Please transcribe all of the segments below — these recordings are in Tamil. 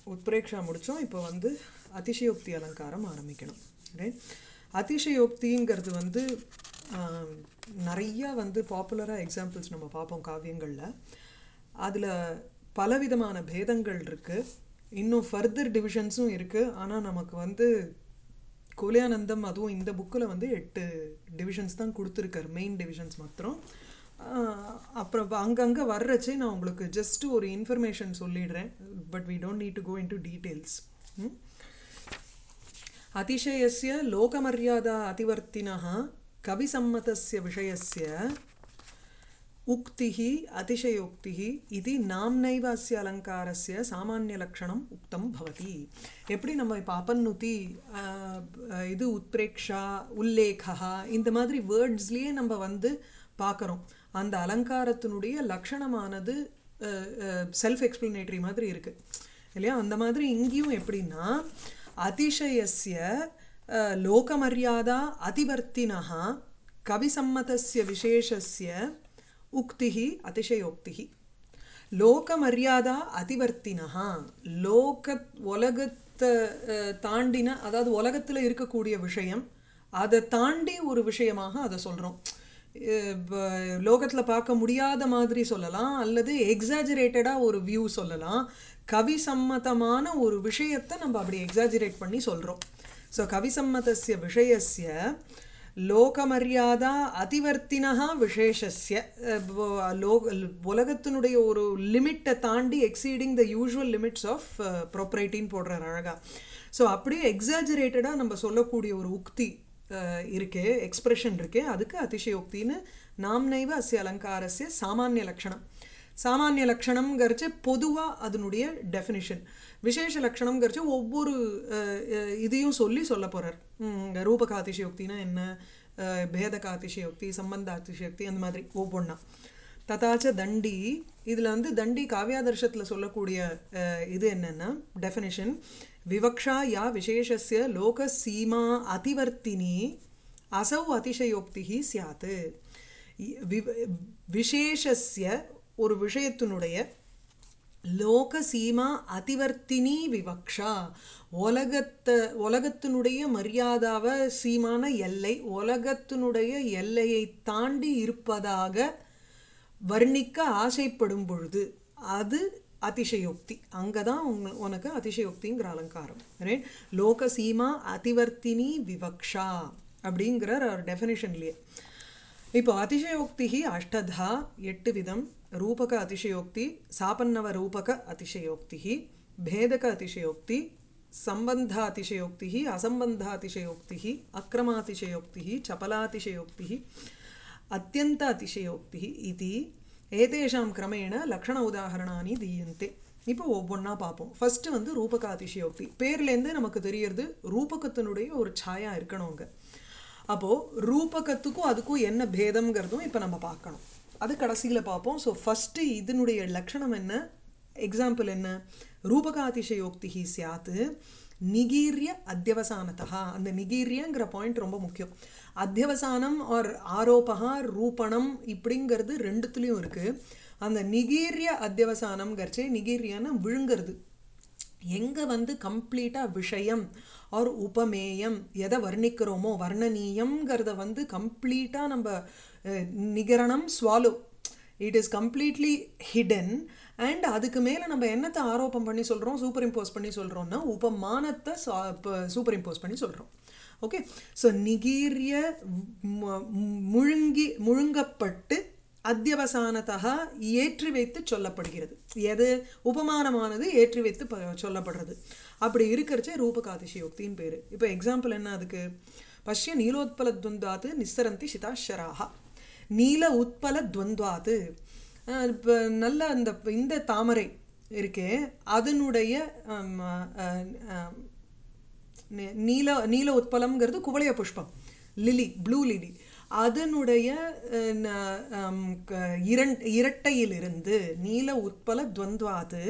உத்பிரேக்ஷா முடித்தோம் இப்போ வந்து அதிசயோக்தி அலங்காரம் ஆரம்பிக்கணும் ரைட் அதிசயோக்திங்கிறது வந்து ஆம், நிறையா வந்து பாப்புலராக எக்ஸாம்பிள்ஸ் நம்ம பார்ப்போம் காவியங்களில் அதில் பலவிதமான பேதங்கள் இருக்குது இன்னும் ஃபர்தர் டிவிஷன்ஸும் இருக்குது ஆனால் நமக்கு வந்து கோலியானந்தம் அதுவும் இந்த புக்கில் வந்து எட்டு டிவிஷன்ஸ் தான் கொடுத்துருக்காரு மெயின் டிவிஷன்ஸ் மாத்திரம் ஆஹ் அப்புறம் அங்கங்கே வர்றச்சே நான் உங்களுக்கு ஜஸ்ட் ஒரு இன்ஃபர்மேஷன் சொல்லிடுறேன் but we don't need to go into details அதிசயस्य लोकमर्यादा अतिवर्तिनः कविसम्मतस्य विषयस्य उक्तिः अतिशयोक्तिः इति नाम्नैव अस्य अलङ्कारस्य सामान्यलक्षणम् उक्तं भवति எப்படி நம்ம இப்போ அப்பன்னுத்தி ஆஹ், இது உத்பிரேக்ஷா உல்லேகா இந்த மாதிரி வேர்ட்ஸ்லேயே நம்ம வந்து பார்க்குறோம் அந்த அலங்காரத்தினுடைய லக்ஷணமானது செல்ஃப் எக்ஸ்பிளனேட்டரி மாதிரி இருக்குது இல்லையா அந்த மாதிரி இங்கேயும் எப்படின்னா அதிசயஸ்ய அஹ், லோகமர்யாதா அதிவர்த்தினः கவிசம்மதஸ்ய விசேஷஸ்ய உக்திः அதிசயோக்திः லோகமரியாதா அதிவர்த்தினஹா லோக உலகத்தை அஹ், தாண்டின அதாவது உலகத்தில் இருக்கக்கூடிய விஷயம் அதை தாண்டி ஒரு விஷயமாக அதை சொல்கிறோம் லோகத்தில் பார்க்க முடியாத மாதிரி சொல்லலாம் அல்லது எக்ஸாஜரேட்டடாக ஒரு வியூ சொல்லலாம் கவி சம்மதமான ஒரு விஷயத்தை நம்ம அப்படி எக்ஸாஜரேட் பண்ணி சொல்கிறோம் ஸோ கவிசம்மதஸ்ய விஷயஸ்ய லோகமரியாதா அதிவர்த்தினஹா விசேஷஸ்ய அஹ், வ- லோ உலகத்தினுடைய ஒரு லிமிட்டை தாண்டி exceeding the usual limits of ப்ரொப்ரைட்டின்னு போடுறார் அழகா ஸோ அப்படியே எக்ஸாஜரேட்டடாக நம்ம சொல்லக்கூடிய ஒரு உக்தி அஹ், இருக்கே எக்ஸ்பிரஷன் இருக்கே அதுக்கு அதிசயோக்தின்னு நாம்னைவ அஸ்ய அலங்காரஸ்ய சாமானிய லக்ஷணம் சாமானிய லக்ஷணம்ங்கிறச்சு பொதுவாக அதனுடைய டெஃபினிஷன் விசேஷ லக்ஷணம்ங்கிறச்சு ஒவ்வொரு அஹ், அஹ், இதையும் சொல்லி சொல்ல போகிறார் ரூபக அதிசயோக்தினா என்ன அஹ், பேதக அதிசயோக்தி சம்பந்த அதிசயோக்தி அந்த மாதிரி ஒவ்வொன்றா ததாச்ச தண்டி இதில் வந்து தண்டி காவியாதர்ஷத்தில் சொல்லக்கூடிய அஹ், இது என்னென்னா டெஃபினிஷன் விவக்ஷா யா விசேஷஸ்ய லோக சீமா அதிவர்த்தினி அசௌ அதிசயோக்திஹி சியாத்து இ- விவ- விசேஷஸ்ய ஒரு விஷயத்தினுடைய லோக சீமா அதிவர்த்தினி விவக்ஷா உலகத்தை உலகத்தினுடைய மரியாதாவை சீமான எல்லை உலகத்தினுடைய எல்லையை தாண்டி இருப்பதாக வர்ணிக்க ஆசைப்படும் பொழுது அது அதிசயோக்தி அங்கே தான் உங்க உனக்கு அதிசயோக்திங்கிற அலங்காரம் ரைட் லோக சீமா அதிவர்த்தினி விவக்ஷா அப்படிங்கிற ஒரு டெஃபினிஷன்லேயே இப்போ அதிசயோக்தி அஷ்டதா எட்டு விதம் ரூபக அதிசயோக்தி சாபன்னவ ரூபக அதிசயோக்தி பேதக அதிசயோக்தி சம்பந்த அதிசயோக்தி அசம்பந்த அதிசயோக்தி அக்ரமாதிசயோக்தி சபலாதிசயோக்தி அத்தியந்த அதிசயோக்தி இது ஏதேஷாம் கிரமேண லக்ஷண உதாகரணானி தீயந்தே இப்போ ஒவ்வொன்றா பார்ப்போம் ஃபர்ஸ்ட் வந்து ரூபக அதிசயோக்தி பேர்லேருந்து நமக்கு தெரியறது ரூபகத்தினுடைய ஒரு சாயா இருக்கணுங்க அப்போது ரூபகத்துக்கும் அதுக்கும் என்ன பேதம்ங்கிறதும் இப்போ நம்ம பார்க்கணும் அது கடைசியில் பார்ப்போம் ஸோ ஃபஸ்ட்டு இதனுடைய லக்ஷணம் என்ன எக்ஸாம்பிள் என்ன ரூபகாதிசயோக்தி சியாத்து நிகீரிய அத்தியவசானத்தா அந்த நிகீரியங்கிற பாயிண்ட் ரொம்ப முக்கியம் அத்தியவசானம் ஆர் ஆரோபகா ரூபணம் இப்படிங்கிறது ரெண்டுத்துலேயும் இருக்குது அந்த நிகீரிய அத்தியவசானம்ங்கிறச்சே நிகீரியான்னு விழுங்கிறது எங்கே வந்து கம்ப்ளீட்டாக விஷயம் ஆர் உபமேயம் எதை வர்ணிக்கிறோமோ வர்ணனீயம்ங்கிறத வந்து கம்ப்ளீட்டாக நம்ம அஹ், நிகரணம் swallow it is completely hidden and அதுக்கு மேலே நம்ம என்னத்தை ஆரோப்பம் பண்ணி சொல்கிறோம் சூப்பர் இம்போஸ் பண்ணி சொல்கிறோம்னா உபமானத்தை சூப்பர் இம்போஸ் பண்ணி சொல்கிறோம் ஓகே ஸோ நிகீரிய மு- முழுங்கி முழுங்கப்பட்டு அத்தியவசானத்தா ஏற்றி வைத்து சொல்லப்படுகிறது எது உபமானமானது ஏற்றி வைத்து ப சொல்லப்படுறது அப்படி இருக்கிறச்சே ரூபகாதிசயோக்தின்னு பேர் இப்போ எக்ஸாம்பிள் என்ன அதுக்கு பஷ்ய நீலோத்பல துவந்தாத்து நிஸ்ஸரந்தி சிதாஷராக நீல உத்பல துவந்தாத்து இப்போ நல்ல அந்த இந்த தாமரை இருக்கே அதனுடைய ஆம், அஹ், அஹ், நி- நீல நீல உட்பலம்ங்கிறது குவளைய புஷ்பம் லிலி ப்ளூ லிலி அதனுடைய அஹ், ந- ஆம், க- இரண் இரட்டையிலிருந்து நீல உட்பல துவந்த்வாது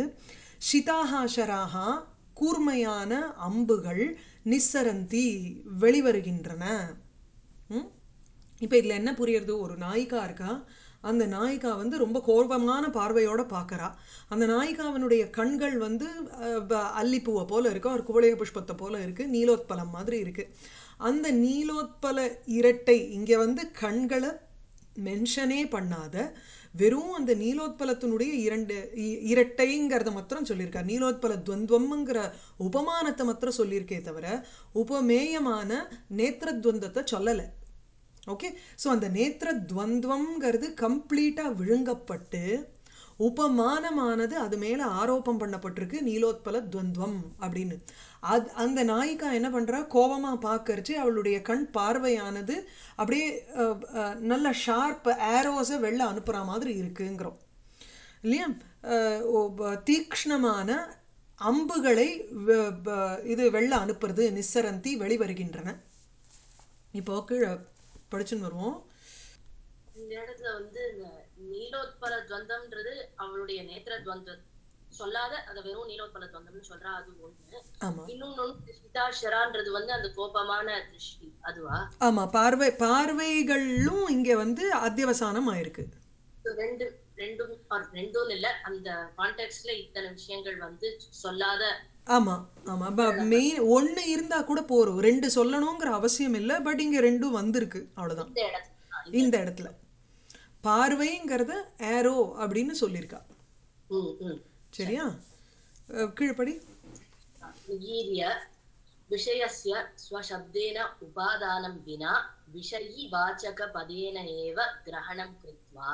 ஷிதாஹாஷராகா கூர்மையான அம்புகள் நிஸ்ஸரந்தி வெளிவருகின்றன ம் இப்போ இதில் என்ன புரியுறது ஒரு நாயிக்கா இருக்கா அந்த நாயிகா வந்து ரொம்ப கோபமான பார்வையோட பார்க்கறா அந்த நாயிகாவினுடைய கண்கள் வந்து அஹ், ப- அல்லிப்பூவை போல இருக்கு ஒரு குவளைய புஷ்பத்தை போல இருக்கு நீலோத்பலம் மாதிரி இருக்கு அந்த நீலோத்பல இரட்டை இங்க வந்து கண்களை மென்ஷனே பண்ணாத வெறும் அந்த நீலோத்பலத்தினுடைய இரண்டு இ- இரட்டைங்கிறத மாத்திரம் சொல்லியிருக்கார் நீலோத்பல துவந்துவம்ங்கிற உபமானத்தை மாத்திரம் சொல்லியிருக்கே தவிர உபமேயமான நேத்திரத்வந்தத்தை சொல்லலை ஓகே ஸோ அந்த நேத்திர துவந்துவம்ங்கிறது கம்ப்ளீட்டாக விழுங்கப்பட்டு உபமானமானது அது மேலே ஆரோப்பம் பண்ணப்பட்டிருக்கு நீலோத்பல துவந்துவம் அப்படின்னு அது அந்த நாயிகா என்ன பண்ணுறா கோபமாக பார்க்கறச்சு அவளுடைய கண் பார்வையானது அப்படியே அஹ், அஹ், நல்ல ஷார்ப் ஏரோஸை வெளில அனுப்புகிற மாதிரி இருக்குங்கிறோம் இல்லையா அஹ், ஓ, ப- தீக்ஷ்ணமான அம்புகளை வ- ப- இது வெள்ள அனுப்புறது நிஸ்ஸரந்தி வெளிவருகின்றன இப்போ கீழே படிச்சுன்னு வருவோம் இந்த இடத்துல வந்து இந்த நீலோத்பல துவந்தம்ன்றது அவளுடைய நேத்திர துவந்த சொல்லாத அத வெறும் நீலோத்பல துவந்தம்னு சொல்றா அது ஒண்ணு ஆமாம் இன்னொன்னு திருஷ்டிதாஷரான்றது வந்து அந்த கோபமான திருஷ்டி அதுவா ஆமாம் பார்வை பார்வைகளும் இங்கே வந்து அத்தியவசானம் ஆயிருக்கு So ரெண்டு ரெண்டும் or ரெண்டும் இல்ல அந்த கான்டெக்ட்ல இத்தனை விஷயங்கள் வந்து சொல்லாத ஆமாம் ஆமாம் மெயின் ஒன்று இருந்தால் கூட போரும் ரெண்டு சொல்லணுங்கிற அவசியம் இல்லை பட் இங்கே ரெண்டும் வந்திருக்கு அவ்வளோதான் இந்த இடத்துல தான். இந்த இடத்துல பார்வைங்கிறத ஏரோ அப்படின்னு சொல்லியிருக்கா ம், ம். சரியா அஹ் கீழ்ப்படி निगीर्य विषयस्य स्वशब्देन उपादानं विना विषयी वाचकपदेन एव ग्रहणं कृत्वा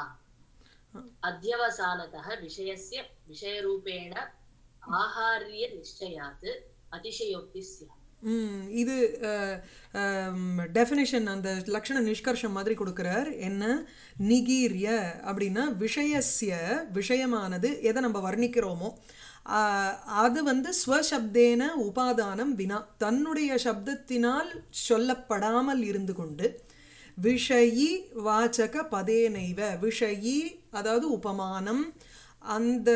अध्यवसानतः विषयस्य विषयरूपेण आहार्यनिश्चयात् अतिशयोक्तिः स्यात् ம், இது டெஃபினிஷன் அந்த லக்ஷண நிஷ்கர்ஷம் மாதிரி கொடுக்குறார் என்ன நிகீரிய அப்படின்னா விஷயஸ்ய விஷயமானது எதை நம்ம வர்ணிக்கிறோமோ ஆஹ், அது வந்து ஸ்வசப்தேன உபாதானம் வினா தன்னுடைய சப்தத்தினால் சொல்லப்படாமல் இருந்து கொண்டு விஷயி வாச்சக பதேனைவ விஷயி அதாவது உபமானம் அந்த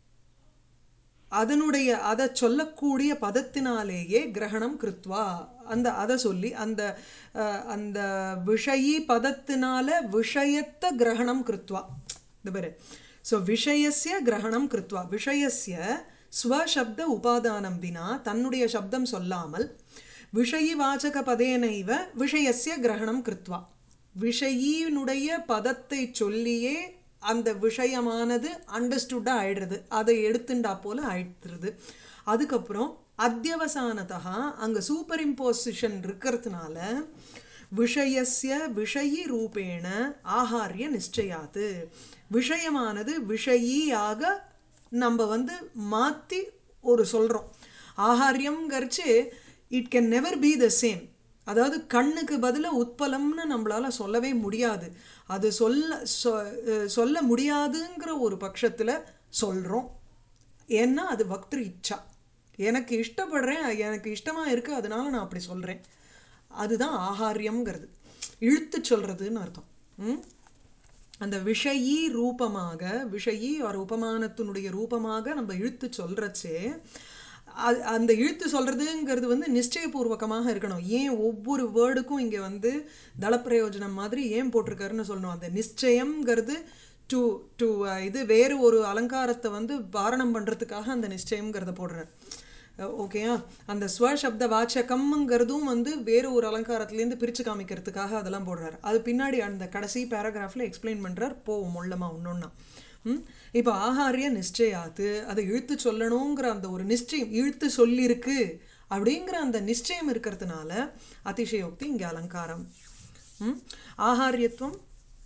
அதனுடைய அதை சொல்லக்கூடிய பதத்தினாலேயே கிரகணம் கிருத்வா அந்த அதை சொல்லி அந்த அஹ், அந்த விஷயி பதத்தினால விஷயத்தை கிரகணம் கிருத்வா இந்த பேரு ஸோ விஷயஸ்ய கிரகணம் கிருத்வா விஷயஸ்ய ஸ்வசப்த உபாதானம் வினா தன்னுடைய சப்தம் சொல்லாமல் விஷயி வாச்சக பதேனைவ விஷயஸ்ய கிரகணம் கிருத்வா விஷயினுடைய பதத்தை சொல்லியே அந்த விஷயமானது அண்டர்ஸ்டுட்டாக ஆயிடுறது அதை எடுத்துண்டா போல ஆயிடுறது அதுக்கப்புறம் அத்தியவசானதா அங்கே சூப்பர் இம்போசிஷன் இருக்கிறதுனால விஷயஸ்ய விஷயி ரூபேண ஆகாரிய நிச்சயாத்து விஷயமானது விஷயியாக நம்ம வந்து மாற்றி ஒரு சொல்கிறோம் ஆகாரியம்ங்கிறச்சு it can never be the same அதாவது கண்ணுக்கு பதிலாக உட்பலம்னு நம்மளால சொல்லவே முடியாது அது சொல்ல சொ- அஹ் சொல்ல முடியாதுங்கிற ஒரு பட்சத்தில் சொல்கிறோம் ஏன்னா அது வக்திரு இச்சா எனக்கு இஷ்டப்படுறேன் எனக்கு இஷ்டமாக இருக்குது அதனால நான் அப்படி சொல்கிறேன் அதுதான் ஆகாரியம்ங்கிறது இழுத்து சொல்கிறதுன்னு அர்த்தம் ம்? அந்த விஷயி ரூபமாக விஷயி ஒரு உபமானத்தினுடைய ரூபமாக நம்ம இழுத்து சொல்கிறச்சே அது அந்த இழுத்து சொல்கிறதுங்கிறது வந்து நிச்சயபூர்வகமாக இருக்கணும் ஏன் ஒவ்வொரு வேர்டுக்கும் இங்கே வந்து தளப்பிரயோஜனம் மாதிரி ஏன் போட்டிருக்காருன்னு சொல்லணும் அந்த நிச்சயம்ங்கிறது டு டு இது வேறு ஒரு அலங்காரத்தை வந்து பாரணம் பண்ணுறதுக்காக அந்த நிச்சயம்ங்கிறத போடுறார் ஓகேயா அந்த ஸ்வசப்த வாச்சகம்ங்கிறதும் வந்து வேறு ஒரு அலங்காரத்துலேருந்து பிரித்து காமிக்கிறதுக்காக அதெல்லாம் போடுறாரு அது பின்னாடி அந்த கடைசி பேராகிராஃபில் எக்ஸ்பிளைன் பண்ணுறார் போவோம் முள்ளமா ஒன்றொன்னா ம் இப்போ ஆகாரிய நிச்சயாத்து அதை இழுத்து சொல்லணுங்கிற அந்த ஒரு நிச்சயம் இழுத்து சொல்லியிருக்கு அப்படிங்கிற அந்த நிச்சயம் இருக்கிறதுனால அதிசயோக்தி இங்கே அலங்காரம் ம் ஆகாரியத்துவம்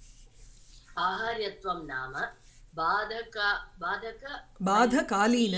आहार्यत्वं नाम बाधक बाधक பாதகாலீன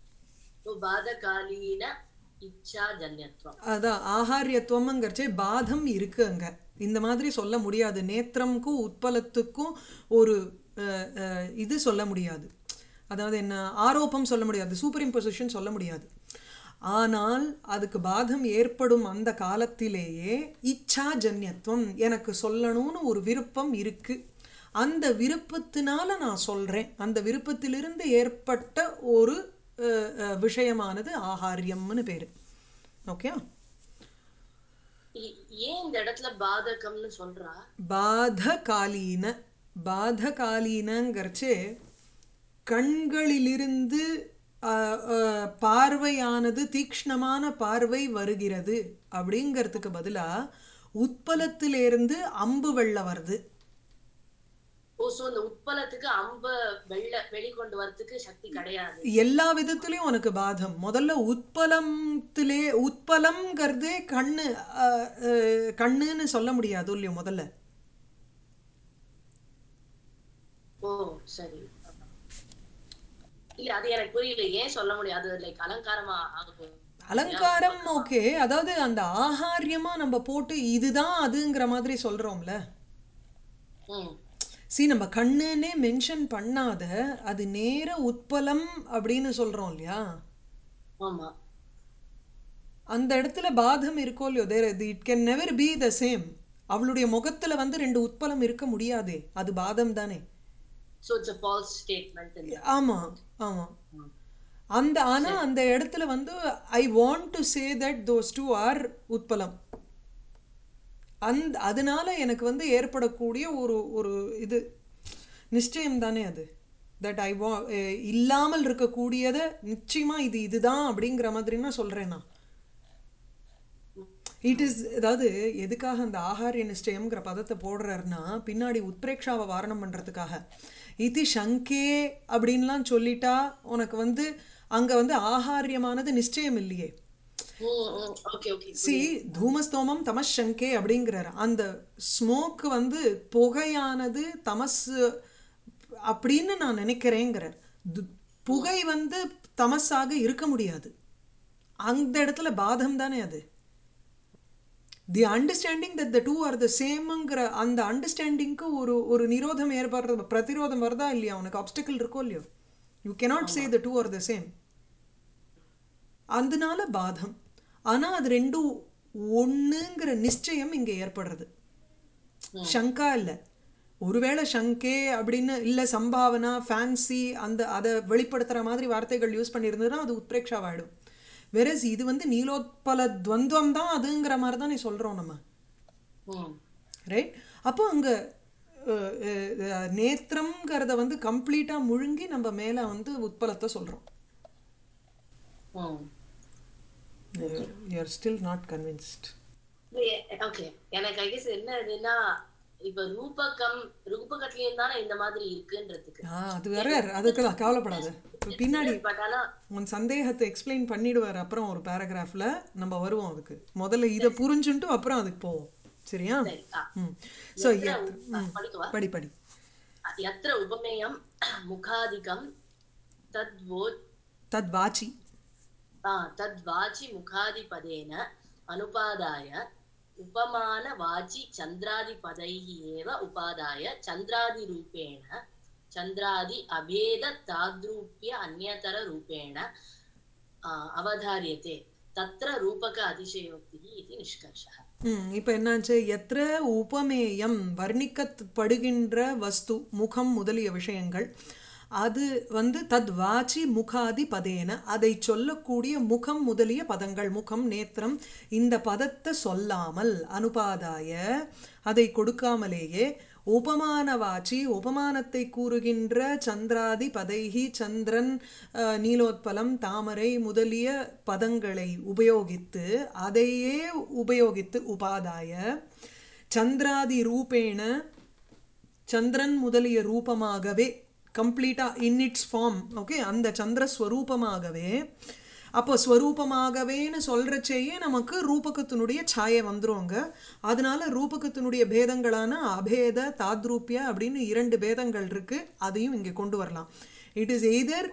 बाधकालीन इच्छाजन्यत्वम् அதான் ஆகாரியத்துவம்ங்கிறச்சே பாதம் இருக்கு அங்க இந்த மாதிரி சொல்ல முடியாது நேத்திரம்க்கும் உட்பலத்துக்கும் ஒரு அஹ், அஹ், இது சொல்ல முடியாது அதாவது என்ன ஆரோப்பம் சொல்ல முடியாது சூப்பர் இம்போசிஷன் சொல்ல முடியாது ஆனால் அதுக்கு பாதம் ஏற்படும் அந்த காலத்திலேயே இச்சா ஜன்யத்துவம் எனக்கு சொல்லணும்னு ஒரு விருப்பம் இருக்கு அந்த விருப்பத்தினால நான் சொல்றேன் அந்த விருப்பத்திலிருந்து ஏற்பட்ட ஒரு அஹ், அஹ், விஷயமானது ஆகாரியம்னு பேரு ஓகே ஏன் இந்த இடத்துல பாதகம்னு சொல்றா பாதகாலீன பாதகாலீனங்கிறச்சே கண்களிலிருந்து அஹ், அஹ், பார்வையானது தீக்ஷ்ணமான பார்வை வருகிறது அப்படிங்கிறதுக்கு பதிலா உட்பலத்திலிருந்து அம்பு வெள்ள வருது ஓ சோ இந்த உட்பலத்துக்கு அம்ப வெள்ள வெளிக்கொண்டு வரதுக்கு சக்தி கிடையாது எல்லா விதத்துலயும் உனக்கு பாதம் முதல்ல உட்பலத்திலே உட்பலம்ங்கிறதே கண்ணு அஹ், அஹ், கண்ணுன்னு சொல்ல முடியாது இல்லையோ முதல்ல ஓ சரி இல்ல அது எனக்கு புரியல ஏன் சொல்ல முடியாது லைக் அலங்காரமா ஆகும் அலங்காரம் ஓகே அதாவது அந்த ஆகாரியமா நம்ம போட்டு இதுதான் அதுங்கிற மாதிரி சொல்றோம்ல ம் சி நம்ம கண்ணுன்னே மென்ஷன் பண்ணாத அது நேர உட்பலம் அப்படின்னு சொல்றோம் இல்லையா ஆமா அந்த இடத்துல பாதம் இருக்கோ இல்லையோ there it can never be the same அவளுடைய முகத்துல வந்து ரெண்டு உட்பலம் இருக்க முடியாதே அது பாதம் தானே so it's a false statement இந்த ஆமா ஆமா அந்த ஆனா அந்த இடத்துல வந்து I want to say that those two are உட்பலம் அந்த அதனால எனக்கு வந்து ஏற்படக்கூடிய ஒரு ஒரு இது நிச்சயம் தானே அது தட் ஐ வா இல்லாமல் இருக்கக்கூடியதை நிச்சயமா இது இதுதான் அப்படிங்கிற மாதிரின்னா சொல்றேன் நான் இட் இஸ் அதாவது எதுக்காக அந்த ஆகாரிய நிச்சயம்ங்கிற பதத்தை போடுறாருன்னா பின்னாடி உத்பிரேக்ஷாவை வாரணம் பண்றதுக்காக இது சங்கே அப்படின்லாம் சொல்லிட்டா உனக்கு வந்து அங்க வந்து ஆகாரியமானது நிச்சயம் இல்லையே ஓகே ஓகே சி தூமஸ்தோமம் தமஸ் சங்கே அப்படிங்கிறாரு அந்த ஸ்மோக் வந்து புகையானது தமஸ் அப்படின்னு நான் நினைக்கிறேங்கிறார் து- புகை வந்து தமஸாக இருக்க முடியாது அந்த இடத்துல பாதம் தானே அது the understanding that the two are the சேம்ங்கிற அந்த அண்டர்ஸ்டாண்டிங்க்கு ஒரு ஒரு நிரோதம் ஏற்படுறது பிரதிரோதம் வருதா இல்லையா உனக்கு ஆப்ஸ்டிக்கல் இருக்கோ இல்லையோ you cannot say the two are the same அதனால பாதம் ஆனா அது ரெண்டும் ஒண்ணுங்கிற நிச்சயம் இங்க ஏற்படுறது சங்கா இல்ல ஒருவேளை சங்கே அப்படின்னு இல்ல சம்பாவனா ஃபேன்சி அந்த அதை வெளிப்படுத்துற மாதிரி வார்த்தைகள் யூஸ் பண்ணியிருந்ததுன்னா அது உத்பிரேக்ஷாவாயிடும் வெரஸ் இது வந்து நீலோத்பல துவந்தம் தான் அதுங்கிற மாதிரி தான் நீ சொல்றோம் நம்ம ம் ரைட் அப்போ அங்க அஹ், அஹ், நேத்திரம்ங்கிறத வந்து கம்ப்ளீட்டா முழுங்கி நம்ம மேல வந்து உட்பலத்தை சொல்றோம் ம் you are still not convinced okay எனக்கு ஐ கெஸ் என்ன இதுன்னா இப்ப ரூபகம் ரூபகத்திலயும் தானே இந்த மாதிரி இருக்குன்றதுக்கு ஆ அது வேற அதுக்கு கவலைப்படாத பின்னாடி பட் ஆனா உன் சந்தேகத்தை எக்ஸ்பிளைன் பண்ணிடுவார் அப்புறம் ஒரு பேராகிராஃப்ல நம்ம வருவோம் அதுக்கு முதல்ல இதை புரிஞ்சுட்டு அப்புறம் அதுக்கு போவோம் சரியா சரி ஆ. ம் ஸோ ஆ, படிக்கவா படி படி यत्र उपमेयं मुखादिकं तद्वो தத் வாச்சி आ, तद्वाचि मुखादिपदेन अनुपादाय उपमानवाचि चन्द्रादिपदैः एव उपादाय चन्द्रादिरूपेण चन्द्रादि अभेदताद्रूप्य अन्यतररूपेण आ, अवधार्यते तत्र रूपक अतिशयोक्तिः इति निष्कर्षः ம் இப்போ என்னாச்சு எത്ര உபமேயம் வர்ணிக்கப்படுகின்ற வஸ்து முகம் முதலிய விஷயங்கள் அது வந்து தத் வாச்சி முகாதி பதேன அதை சொல்லக்கூடிய முகம் முதலிய பதங்கள் முகம் நேத்திரம் இந்த பதத்தை சொல்லாமல் அனுபாதாய அதை கொடுக்காமலேயே உபமான வாச்சி உபமானத்தை கூறுகின்ற சந்திராதி பதைகி சந்திரன் அஹ், நீலோத்பலம் தாமரை முதலிய பதங்களை உபயோகித்து அதையே உபயோகித்து உபாதாய சந்திராதி ரூபேண சந்திரன் முதலிய ரூபமாகவே கம்ப்ளீட்டா இன் இட்ஸ் ஃபார்ம் ஓகே அந்த சந்திர ஸ்வரூபமாகவே அப்போ ஸ்வரூபமாகவேன்னு சொல்றச்சேயே நமக்கு ரூபகத்தினுடைய சாயை வந்துருவாங்க அதனால ரூபகத்தினுடைய பேதங்களான அபேத தாத்ரூப்ய அப்படின்னு இரண்டு பேதங்கள் இருக்கு அதையும் இங்கே கொண்டு வரலாம் இட் இஸ் எய்தர்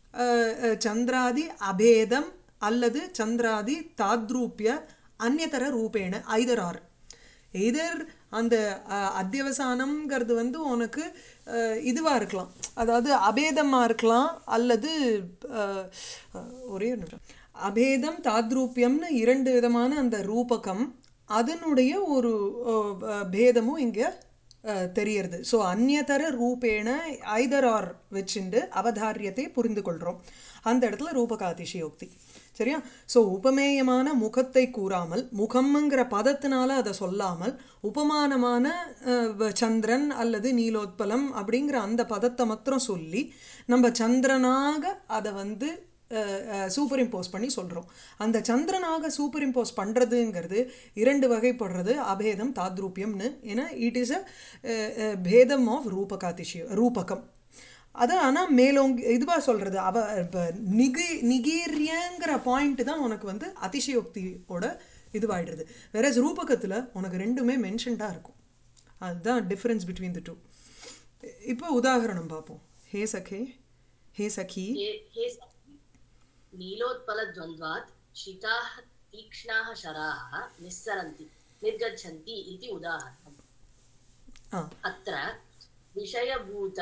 சந்திராதி அபேதம் அல்லது சந்திராதி தாத்ரூப்ய அந்நியதர ரூபேண ஐதர் ஆர் எய்தர் அந்த அஹ், அத்தியவசானம்ங்கிறது வந்து உனக்கு அஹ், இதுவா இருக்கலாம் அதாவது அபேதமா இருக்கலாம் அல்லது அஹ், அஹ், ஒரே ஒரு நிமிஷம் அபேதம் தாத்ரூபியம்னு இரண்டு விதமான அந்த ரூபகம் அதனுடைய ஒரு அஹ், அஹ், பேதமும் இங்க அஹ், தெரியறது ஸோ அந்நியதர ரூபேண ஐதர் ஆர் வச்சுண்டு அவதாரியத்தை புரிந்து கொள்றோம் அந்த இடத்துல ரூபக அதிசயோக்தி சரியா ஸோ உபமேயமான முகத்தை கூறாமல் முகம்ங்கிற பதத்தினால அதை சொல்லாமல் உபமானமான அஹ், வ- சந்திரன் அல்லது நீலோத்பலம் அப்படிங்கிற அந்த பதத்தை மாத்திரம் சொல்லி நம்ம சந்திரனாக அதை வந்து சூப்பர் இம்போஸ் பண்ணி சொல்கிறோம் அந்த சந்திரனாக சூப்பர் இம்போஸ் பண்ணுறதுங்கிறது இரண்டு வகைப்படுறது அபேதம் தாத்ரூபியம்னு ஏன்னா இட் இஸ் அ பேதம் ஆஃப் ரூபகாதிஷயம் ரூபகம் அது ஆனால் மேலோங்கி இதுவாக சொல்கிறது அவ இப்போ நிகி நிகீரியங்கிற பாயிண்ட் தான் உனக்கு வந்து அதிசயோக்தியோட இதுவாயிடுறது வேற ரூபகத்தில் உனக்கு ரெண்டுமே மென்ஷன்டாக இருக்கும் அதுதான் டிஃப்ரென்ஸ் பிட்வீன் தி டூ இப்போ உதாகரணம் பார்ப்போம் ஹே சகே ஹே சகி हे हे सखि नीलोत्पलद्वन्द्वात् शीताः तीक्ष्णाः शराः निस्सरन्ति निर्गच्छन्ति इति उदाहरणम् ஆ अत्र विषयभूत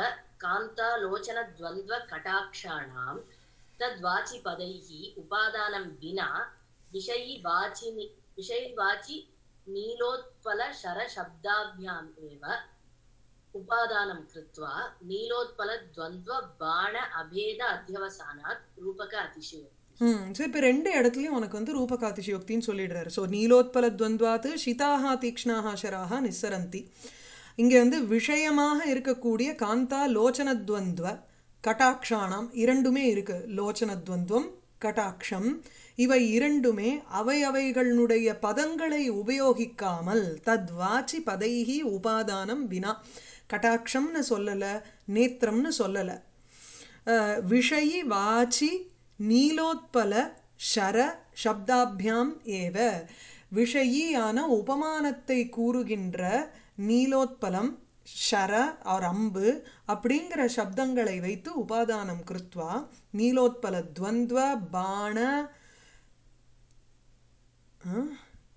कान्तालोचनद्वन्द्वकटाक्षाणां तद्वाचिपदैः उपादानं विना विषयी वाचिनि विषयीवाचि नीलोत्पलशरशब्दाभ्याम् एव उपादानं कृत्वा नीलोत्पलद्वन्द्वबाण अभेद अध्यवसानात् रूपक अतिशयोक्ति ம் ஸோ இப்போ ரெண்டு இடத்துலையும் உனக்கு வந்து ரூபகாதிசயோக்தின்னு சொல்லிடுறாரு ஸோ நீலோத்பல துவந்த்வாத்து ஷிதாக தீக்ஷ்ணாக ஷராக நிஸ்ஸரந்தி இங்கே வந்து விஷயமாக இருக்கக்கூடிய காந்தா லோச்சனத்வந்த்வ கட்டாட்சாணம் இரண்டுமே இருக்கு லோச்சனத்வந்த்வம் கட்டாட்சம் இவை இரண்டுமே அவை அவைகளுடைய பதங்களை உபயோகிக்காமல் தத்வாச்சி பதைகி உபாதானம் வினா கட்டாட்சம்னு சொல்லலை நேத்திரம்னு சொல்லலை அஹ், விஷயி வாச்சி நீலோத்பல ஷர சப்தாபியாம் ஏவ விஷயியான உபமானத்தை கூறுகின்ற நீலோத்பலம் ஷர ஆர் அம்பு அப்படிங்கிற சப்தங்களை வைத்து உபாதானம் கிருத்வா நீலோத்பல துவந்த்வ பாண அஹ்,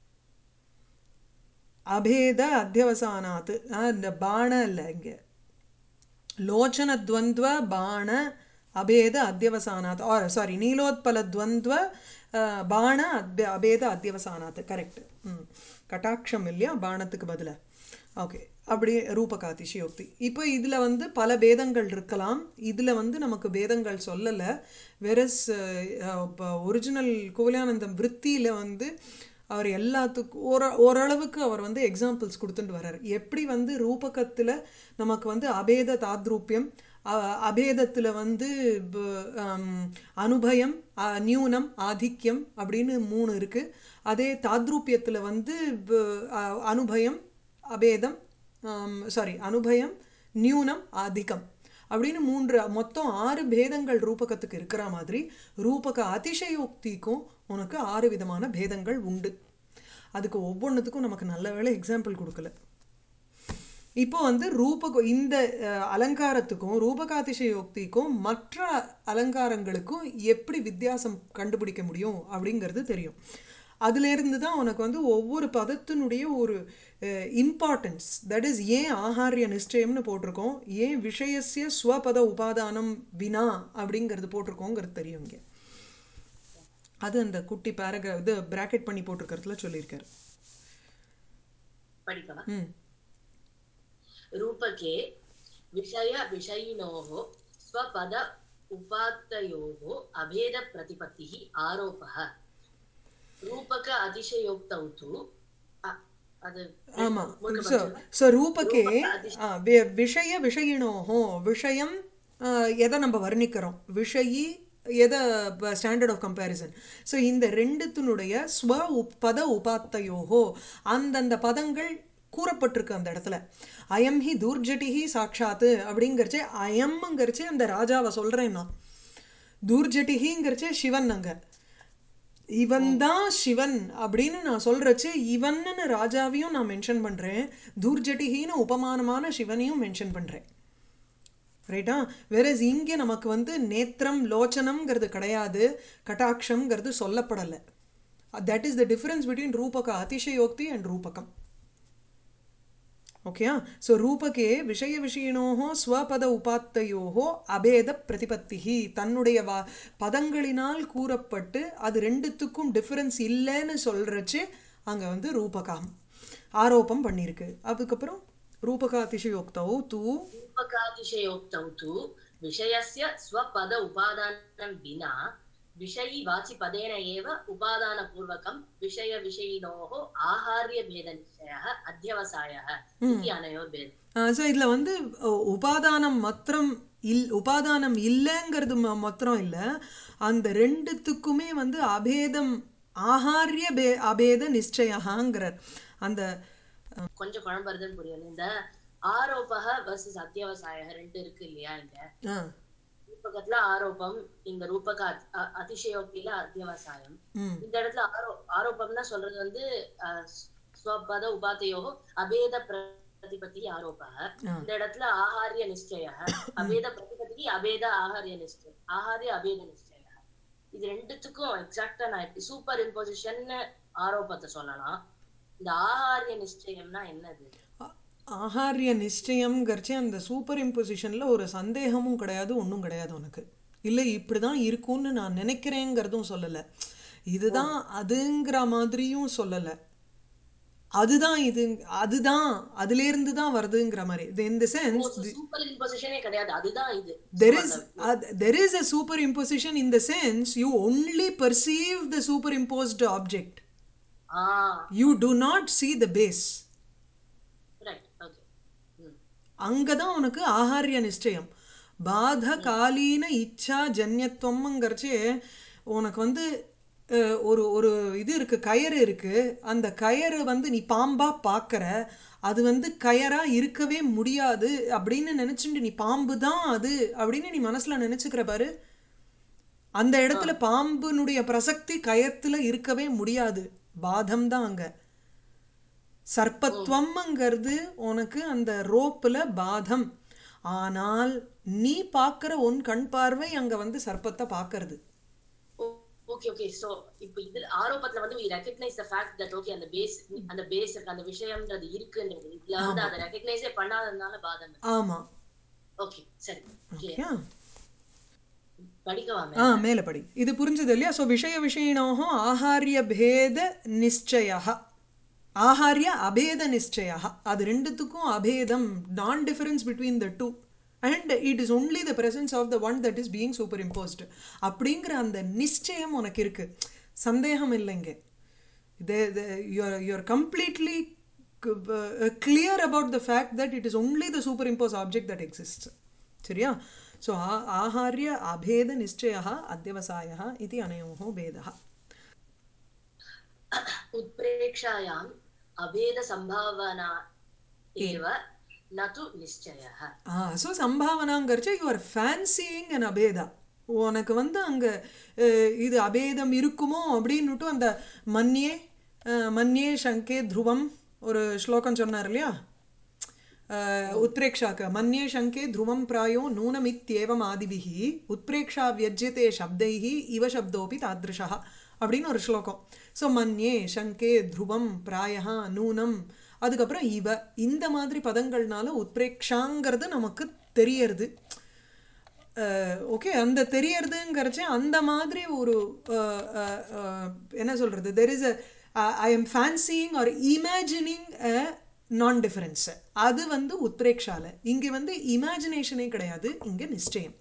அபேத அத்தியவசானாத்து அஹ், இந்த பாண இல்லை இங்கே ಲೋಚನದ್ವಂದ್ವ ಬಾಣ ಅಭೇದ ಅಧ್ಯವಸಾನಾತ್ ಆರ್ ಸಾರಿ ನೀಲೋತ್ಪಲದ್ವಂದ್ವ ಆ, ಬಾಣ ಅಭ್ಯ ಅಭೇದ ಅಧ್ಯವಸಾனாத் கரெக்ட் ம் கட்டாட்சம் இல்லையா பாணத்துக்கு பதிலா ஓகே அப்படி ரூபகாதிசயோக்தி இப்போ இதில் வந்து பல பேதங்கள் இருக்கலாம் இதில் வந்து நமக்கு பேதங்கள் சொல்லலை வெரஸ் இப்போ ஒரிஜினல் கோவிலானந்தம் விற்த்தியில் வந்து அவர் எல்லாத்துக்கும் ஓர ஓரளவுக்கு அவர் வந்து எக்ஸாம்பிள்ஸ் கொடுத்துட்டு வர்றார் எப்படி வந்து ரூபகத்தில் நமக்கு வந்து அபேத தாத்ரூபியம் அ- அபேதத்தில் வந்து ப- ஆம், அனுபயம் அ, நியூனம் ஆதிக்கியம் அப்படின்னு மூணு இருக்குது அதே தாத்ரூபியத்தில் வந்து ப- அ- அனுபயம் அபேதம் சாரி அனுபயம் நியூனம் ஆதிக்கம் அப்படின்னு மூன்று மொத்தம் ஆறு பேதங்கள் ரூபகத்துக்கு இருக்கிற மாதிரி ரூபக அதிசயோக்திக்கும் உனக்கு ஆறு விதமான பேதங்கள் உண்டு அதுக்கு ஒவ்வொன்றுத்துக்கும் நமக்கு நல்ல வேளை எக்ஸாம்பிள் கொடுக்கல இப்போ வந்து ரூபக இந்த அஹ், அலங்காரத்துக்கும் ரூபகாதிசயோக்திக்கும் மற்ற அலங்காரங்களுக்கும் எப்படி வித்தியாசம் கண்டுபிடிக்க முடியும் அப்படிங்கிறது தெரியும் அதுலேருந்து தான் உனக்கு வந்து ஒவ்வொரு பதத்தினுடைய ஒரு இம்பார்ட்டன்ஸ் தட் இஸ் ஏன் ஆகாரிய நிச்சயம்னு போட்டிருக்கோம் ஏன் விஷயசிய ஸ்வபத உபாதானம் வினா அப்படிங்கிறது போட்டிருக்கோங்கிறது தெரியும் இங்கே அது அந்த குட்டி பேரக இது பிராக்கெட் பண்ணி போட்டிருக்கிறதுல சொல்லியிருக்காரு படிக்கவா ம் रूपके विषयविषयिणोः स्वपद उपात्तयोः अभेदप्रतिपत्तिः आरोपः रूपक अतिशयोक्तौ तु अ- அது ஆமாம் முழுக்க ஸோ படிச்சிருங்க. ஸோ ரூபக்கே ரூபக அதிச- ஆ, வி- விஷய விஷயினோஹோ விஷயம் ஆ, எதை நம்ம வர்ணிக்கிறோம் விஷயி எதை ஸ்டாண்டர்ட் ஆஃப் கம்பேரிசன் ஸோ இந்த ரெண்டுத்தினுடைய ஸ்வ உப் பத உபாத்தையோஹோ அந்தந்த பதங்கள் கூறப்பட்டிருக்கு அந்த இடத்துல அயம் ஹி தூர்ஜட்டிஹி சாட்சாத்து அப்படிங்கிறச்சே அயம்ங்கிறச்சே அந்த ராஜாவை சொல்கிறேன் நான் தூர்ஜட்டிஹிங்கிறச்சே சிவன் அங்கே இவன் தான் சிவன் அப்படின்னு நான் சொல்றச்சு இவன்னு ராஜாவையும் நான் மென்ஷன் பண்றேன் தூர்ஜட்டிகின்னு உபமானமான சிவனையும் மென்ஷன் பண்றேன் ரைட்டா வேறஸ் இங்கே நமக்கு வந்து நேத்திரம் லோச்சனம்ங்கிறது கிடையாது கட்டாட்சம்ங்கிறது சொல்லப்படலை that is the difference between ரூபக அதிசயோக்தி அண்ட் ரூபகம் ஓகேயா ஸோ ரூபகே விஷய விஷயினோஹோ ஸ்வபத உபாத்தையோஹோ அபேத பிரதிபத்திகி தன்னுடைய வா பதங்களினால் கூறப்பட்டு அது ரெண்டுத்துக்கும் டிஃபரன்ஸ் இல்லைன்னு சொல்கிறச்சு அங்கே வந்து ரூபகம் ஆரோப்பம் பண்ணியிருக்கு அதுக்கப்புறம் ரூபகாதிசயோக்தௌ தூ रूपकातिशयोक्तौ तु विषयस्य स्वपद उपादानं विना विषयी वाचिपदेन एव उपादानपूर्वकं विषयविषयिणोः आहार्यभेदनिश्चयः अध्यवसायः इति अनयोर्भेदः ஸோ இதில் வந்து அஹ், உபாதானம் மாத்திரம் இல் உபாதானம் இல்லைங்கிறது ம- மாத்திரம் இல்லை அந்த ரெண்டுத்துக்குமே வந்து அபேதம் ஆகாரிய பே அபேத நிச்சயங்கிறார் அந்த கொஞ்சம் குழம்புறதுன்னு புரியல இந்த ஆரோபக வர்சஸ் அத்தியாவசாய ரெண்டு இருக்கு இல்லையா இங்க ஆ ரூபகத்துல ஆரோபம் இங்க ரூபக அத்- அ- அதிசயோக்தியில அத்தியாவசாயம் ம் இந்த இடத்துல ஆரோ ஆரோபம்னா சொல்றது வந்து அஹ், ஸ்வபத உபாதையோ அபேத பிரதிபத்தி ஆரோபக ஆ. இந்த இடத்துல ஆகாரிய நிச்சய அபேத பிரதிபத்தி அபேத ஆகாரிய நிச்சய ஆகாரிய அபேத நிச்சய இது ரெண்டுத்துக்கும் எக்ஸாக்டா நான் எப்படி சூப்பர் இம்போசிஷன் ஆரோபத்தை சொல்லலாம் இந்த ஆகாரிய நிச்சயம்னா என்னது ஆ- ஆகாரிய நிச்சயம்ங்கிறச்சே அந்த சூப்பர் இம்போசிஷனில் ஒரு சந்தேகமும் கிடையாது ஒன்றும் கிடையாது உனக்கு இல்லை இப்படி தான் இருக்கும்னு நான் நினைக்கிறேங்கிறதும் சொல்லலை இதுதான் அதுங்கிற மாதிரியும் சொல்லலை அதுதான் இது அதுதான் அதுலேருந்து தான் வருதுங்கிற மாதிரி இன் த சென்ஸ் சூப்பர் இம்போசிஷனே கிடையாது அதுதான் இது there is uh, there is a superimposition in the sense you only perceive the superimposed object ஆ you do not see the base right okay ம் அங்கே தான் உனக்கு ஆகாரிய நிச்சயம் பாத காலீன இச்சா ஜன்யத்துவம்ங்கிறச்சே உனக்கு வந்து அஹ், ஒரு ஒரு இது இருக்குது கயறு இருக்குது அந்த கயறு வந்து நீ பாம்பா பார்க்குற அது வந்து கயரா இருக்கவே முடியாது அப்படின்னு நினச்சிட்டு நீ பாம்பு தான் அது அப்படின்னு நீ மனசில் நினச்சிக்கிற பாரு அந்த இடத்துல பாம்புனுடைய பிரசக்தி கயத்துல இருக்கவே முடியாது பாதம் தான் அங்க சர்ப்பத்துவம்ங்கிறது உனக்கு அந்த ரோப்பில் பாதம் ஆனால் நீ பார்க்குற உன் கண் பார்வை அங்க வந்து சர்ப்பத்தை பார்க்கறது ஓகே ஓகே சோ இப்போ இதுல ஆரோபத்துல வந்து we recognize the fact that okay அந்த பேஸ் அந்த பேஸ் இருக்கு அந்த விஷயம்ன்றது இருக்குன்றது இதுல வந்து அதை ரெகக்னைஸே பண்ணாததுனால பாதம் ஆமா ஓகே சரி clear. யா படிக்கவாமே ஆ மேலே படி இது புரிஞ்சது இல்லையா ஸோ விஷய விஷயினோः ஆகாரிய பேத நிச்சய ஆகாரிய அபேத நிச்சய அது ரெண்டுத்துக்கும் அபேதம் நான் difference between the two and it is only the presence of the one that is being superimposed அப்படிங்கிற அந்த நிச்சயம் உனக்கு இருக்கு சந்தேகம் இல்லைங்க you are you are completely clear about the fact that it is only the superimposed object that exists சரியா ஸோ ஆहार्य अभेद निश्चयः अध्यवसायः इति अनयोः भेदः उत्प्रेक्षायाम् अभेद संभावना एव न तु निश्चयः ஸோ சம்பாவனாங்கிறச்சு யூ ஆர் ஃபேன்சியிங் அன் அபேதா உனக்கு வந்து அங்கே இது அபேதம் இருக்குமோ அப்படின்னுட்டு அந்த மன்யே அஹ், மன்யே சங்கே த்ருவம் ஒரு ஸ்லோகம் சொன்னார் இல்லையா அஹ், உத்ரேக்ஷாக்கு மன்யே சங்கே த்ருவம் பிராயோ நூனமித்யேவம் ஆதிபிஹி உத்ரேக்ஷா வியஜ்யதே சப்தைஹி இவ சப்தோபி தாத்ருஷா அப்படின்னு ஒரு ஸ்லோகம் ஸோ மன்யே சங்கே த்ருவம் பிராயா நூனம் அதுக்கப்புறம் இவ இந்த மாதிரி பதங்கள்னால உத்ரேக்ஷாங்கிறது நமக்கு தெரியறது ஓகே அந்த தெரியறதுங்கிறச்சே அந்த மாதிரி ஒரு அஹ், அஹ், அஹ், என்ன சொல்கிறது there is a I am fancying or imagining a non difference அது வந்து உத்ரேக்ஷால இங்கே வந்து இமேஜினேஷனே கிடையாது இங்கே நிச்சயம்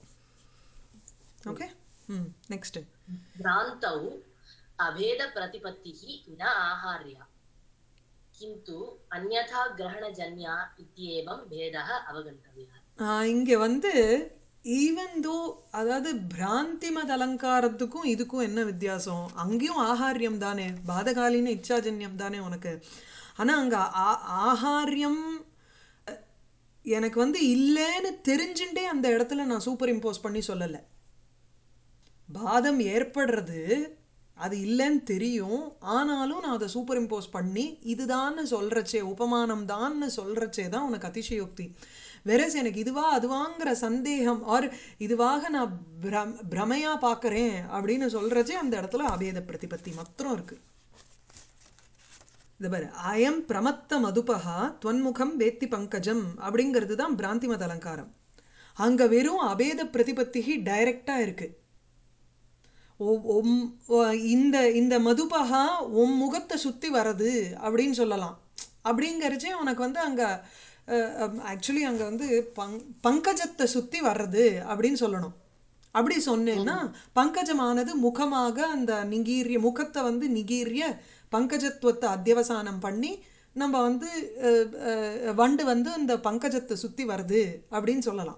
ஓகே ம் நெக்ஸ்ட்டு भ्रान्तौ अभेदप्रतिपत्तिः न आहार्या किन्तु अन्यथा ग्रहणजन्या इत्येवं भेदः अवगन्तव्यः இங்கே வந்து ஈவன் தோ அதாவது பிராந்திமத் அலங்காரத்துக்கும் இதுக்கும் என்ன வித்தியாசம் அங்கேயும் ஆகாரியம் தானே பாதகாலின இச்சாஜன்யம் தானே உனக்கு ஆனால் அங்கே ஆகாரியம் அஹ், எனக்கு வந்து இல்லைன்னு தெரிஞ்சுட்டே அந்த இடத்துல நான் சூப்பர் இம்போஸ் பண்ணி சொல்லலை பாதம் ஏற்படுறது அது இல்லைன்னு தெரியும் ஆனாலும் நான் அதை சூப்பர் இம்போஸ் பண்ணி இதுதான்னு சொல்கிறச்சே உபமானம் தான்னு சொல்கிறச்சே தான் உனக்கு அதிசயோக்தி வெரஸ் எனக்கு இதுவா அதுவாங்கிற சந்தேகம் ஆர் இதுவாக நான் பிரம் பிரமையாக பார்க்குறேன் அப்படின்னு சொல்கிறச்சே அந்த இடத்துல அபேத பிரதிபத்தி மாத்திரம் இருக்குது இது பாரு அயம் பிரமத்த மதுபகா துவன்முகம் வேத்தி பங்கஜம் அப்படிங்கிறது தான் பிராந்திமத் அலங்காரம் அங்கே வெறும் அபேத பிரதிபத்திகி டைரக்டாக இருக்குது ஒ- ஒம்- ஒ- இந்த இந்த மதுபகா உன் முகத்தை சுற்றி வரது அப்படின்னு சொல்லலாம் அப்படிங்கிறச்சே உனக்கு வந்து அங்கே ஆக்சுவலி அங்கே வந்து பங் பங்கஜத்தை சுற்றி வர்றது அப்படின்னு சொல்லணும் அப்படி சொன்னேன்னா பங்கஜமானது முகமாக அந்த நிகீரிய முகத்தை வந்து நிகீரிய பங்கஜத்துவத்தை அத்தியவசானம் பண்ணி நம்ம வந்து அஹ், அஹ், வண்டு வந்து அந்த பங்கஜத்தை சுற்றி வருது அப்படின்னு சொல்லலாம்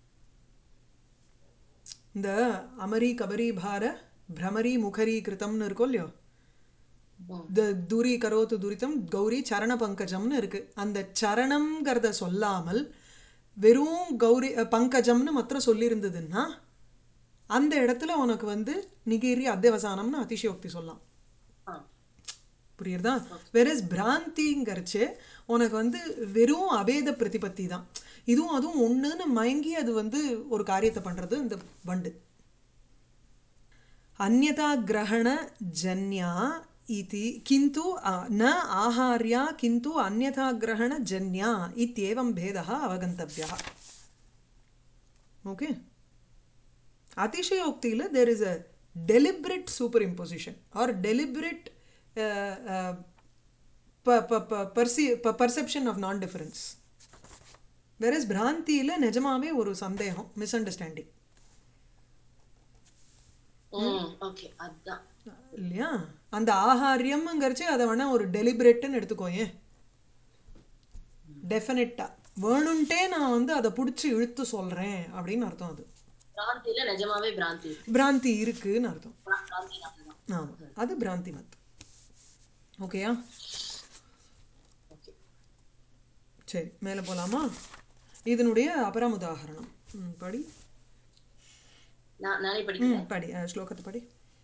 இந்த அமரி கபரி பார பிரமரி முகரி கிருத்தம்னு இருக்கும் இல்லையோ த தூரி கரோத்து துரிதம் கௌரி சரண பங்கஜம்னு இருக்கு அந்த சரணம்ங்கிறத சொல்லாமல் வெறும் கௌரி அஹ், பங்கஜம்னு மாத்திரம் சொல்லியிருந்ததுன்னா அந்த இடத்துல உனக்கு வந்து நிகீரி அத்தியவசானம்னு அதிசயோக்தி சொல்லலாம் ஆ. புரியுறதா வெரஸ் பிராந்திங்கிறச்சு உனக்கு வந்து வெறும் அபேத பிரதிபத்தி தான் இதுவும் அதுவும் ஒண்ணுன்னு மயங்கி அது வந்து ஒரு காரியத்தை பண்றது இந்த வண்டு अन्यथा ग्रहण जन्या इति किन्तु अ, न आहार्या किन्तु अन्यथा ग्रहण जन्या इत्येवं भेदः अवगन्तव्यः ओके अतिशयोक्तिल there is a deliberate superimposition or deliberate uh, uh, per, per, per, perce- per perception of non-difference whereas பிராந்தியில் நிஜமாவே ஒரு சந்தேகம் மிஸ் அண்டர்ஸ்டாண்டிங் ம் ஓகே அதான் இல்லையா அந்த ஆகாரியம்ங்கிறச்சு அதை வேணா ஒரு டெலிபரேட்டுன்னு எடுத்துக்கோயேன் டெஃபினட்டா வேணும்ட்டே நான் வந்து அதை பிடிச்சி இழுத்து சொல்றேன் அப்படின்னு அர்த்தம் அது பிராந்தியில நிஜமாவே பிராந்தி இருக்கு. பிராந்தி இருக்குன்னு அர்த்தம் பிரா- பிராந்தி அதுதான் ஆமா அது பிராந்தி மத் ஓகேயா ஓகே சரி மேலே போலாமா இதனுடைய அபரம் உதாகரணம் ம், படி நான் நானே படிக்கிறேன் ம் படி அஹ், ஸ்லோகத்தை படி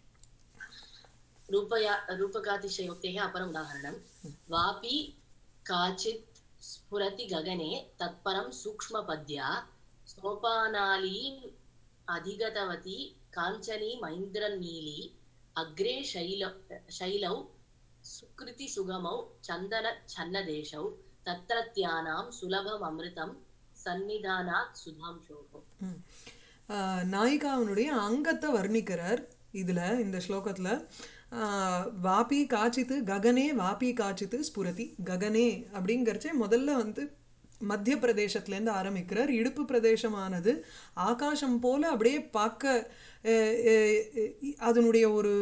रूपया रूपकातिशयोक्तेः अपरम् उदाहरणं वापि काचित् स्फुरति गगने तत्परं सूक्ष्मपद्या सोपानालीम् अधिगतवती काञ्चनी मैन्द्रनीली अग्रे शैल शैलौ सुकृतिसुगमौ चन्दनच्छन्नदेशौ तत्रत्यानां सुलभममृतं सन्निधानात् सुधांशोः ம். ஆஹ், நாயிகாவினுடைய அங்கத்தை வர்ணிக்கிறார் இதுல இந்த ஸ்லோகத்துல ஆஹ், வாபி காச்சித்து ககனே வாபி காச்சித்து ஸ்புரதி ககனே அப்படிங்கிறச்சே முதல்ல வந்து மத்திய பிரதேசத்துலேருந்து ஆரம்பிக்கிறார் இடுப்பு பிரதேசமானது ஆகாசம் போல அப்படியே பார்க்க அஹ், அஹ், அதனுடைய ஒரு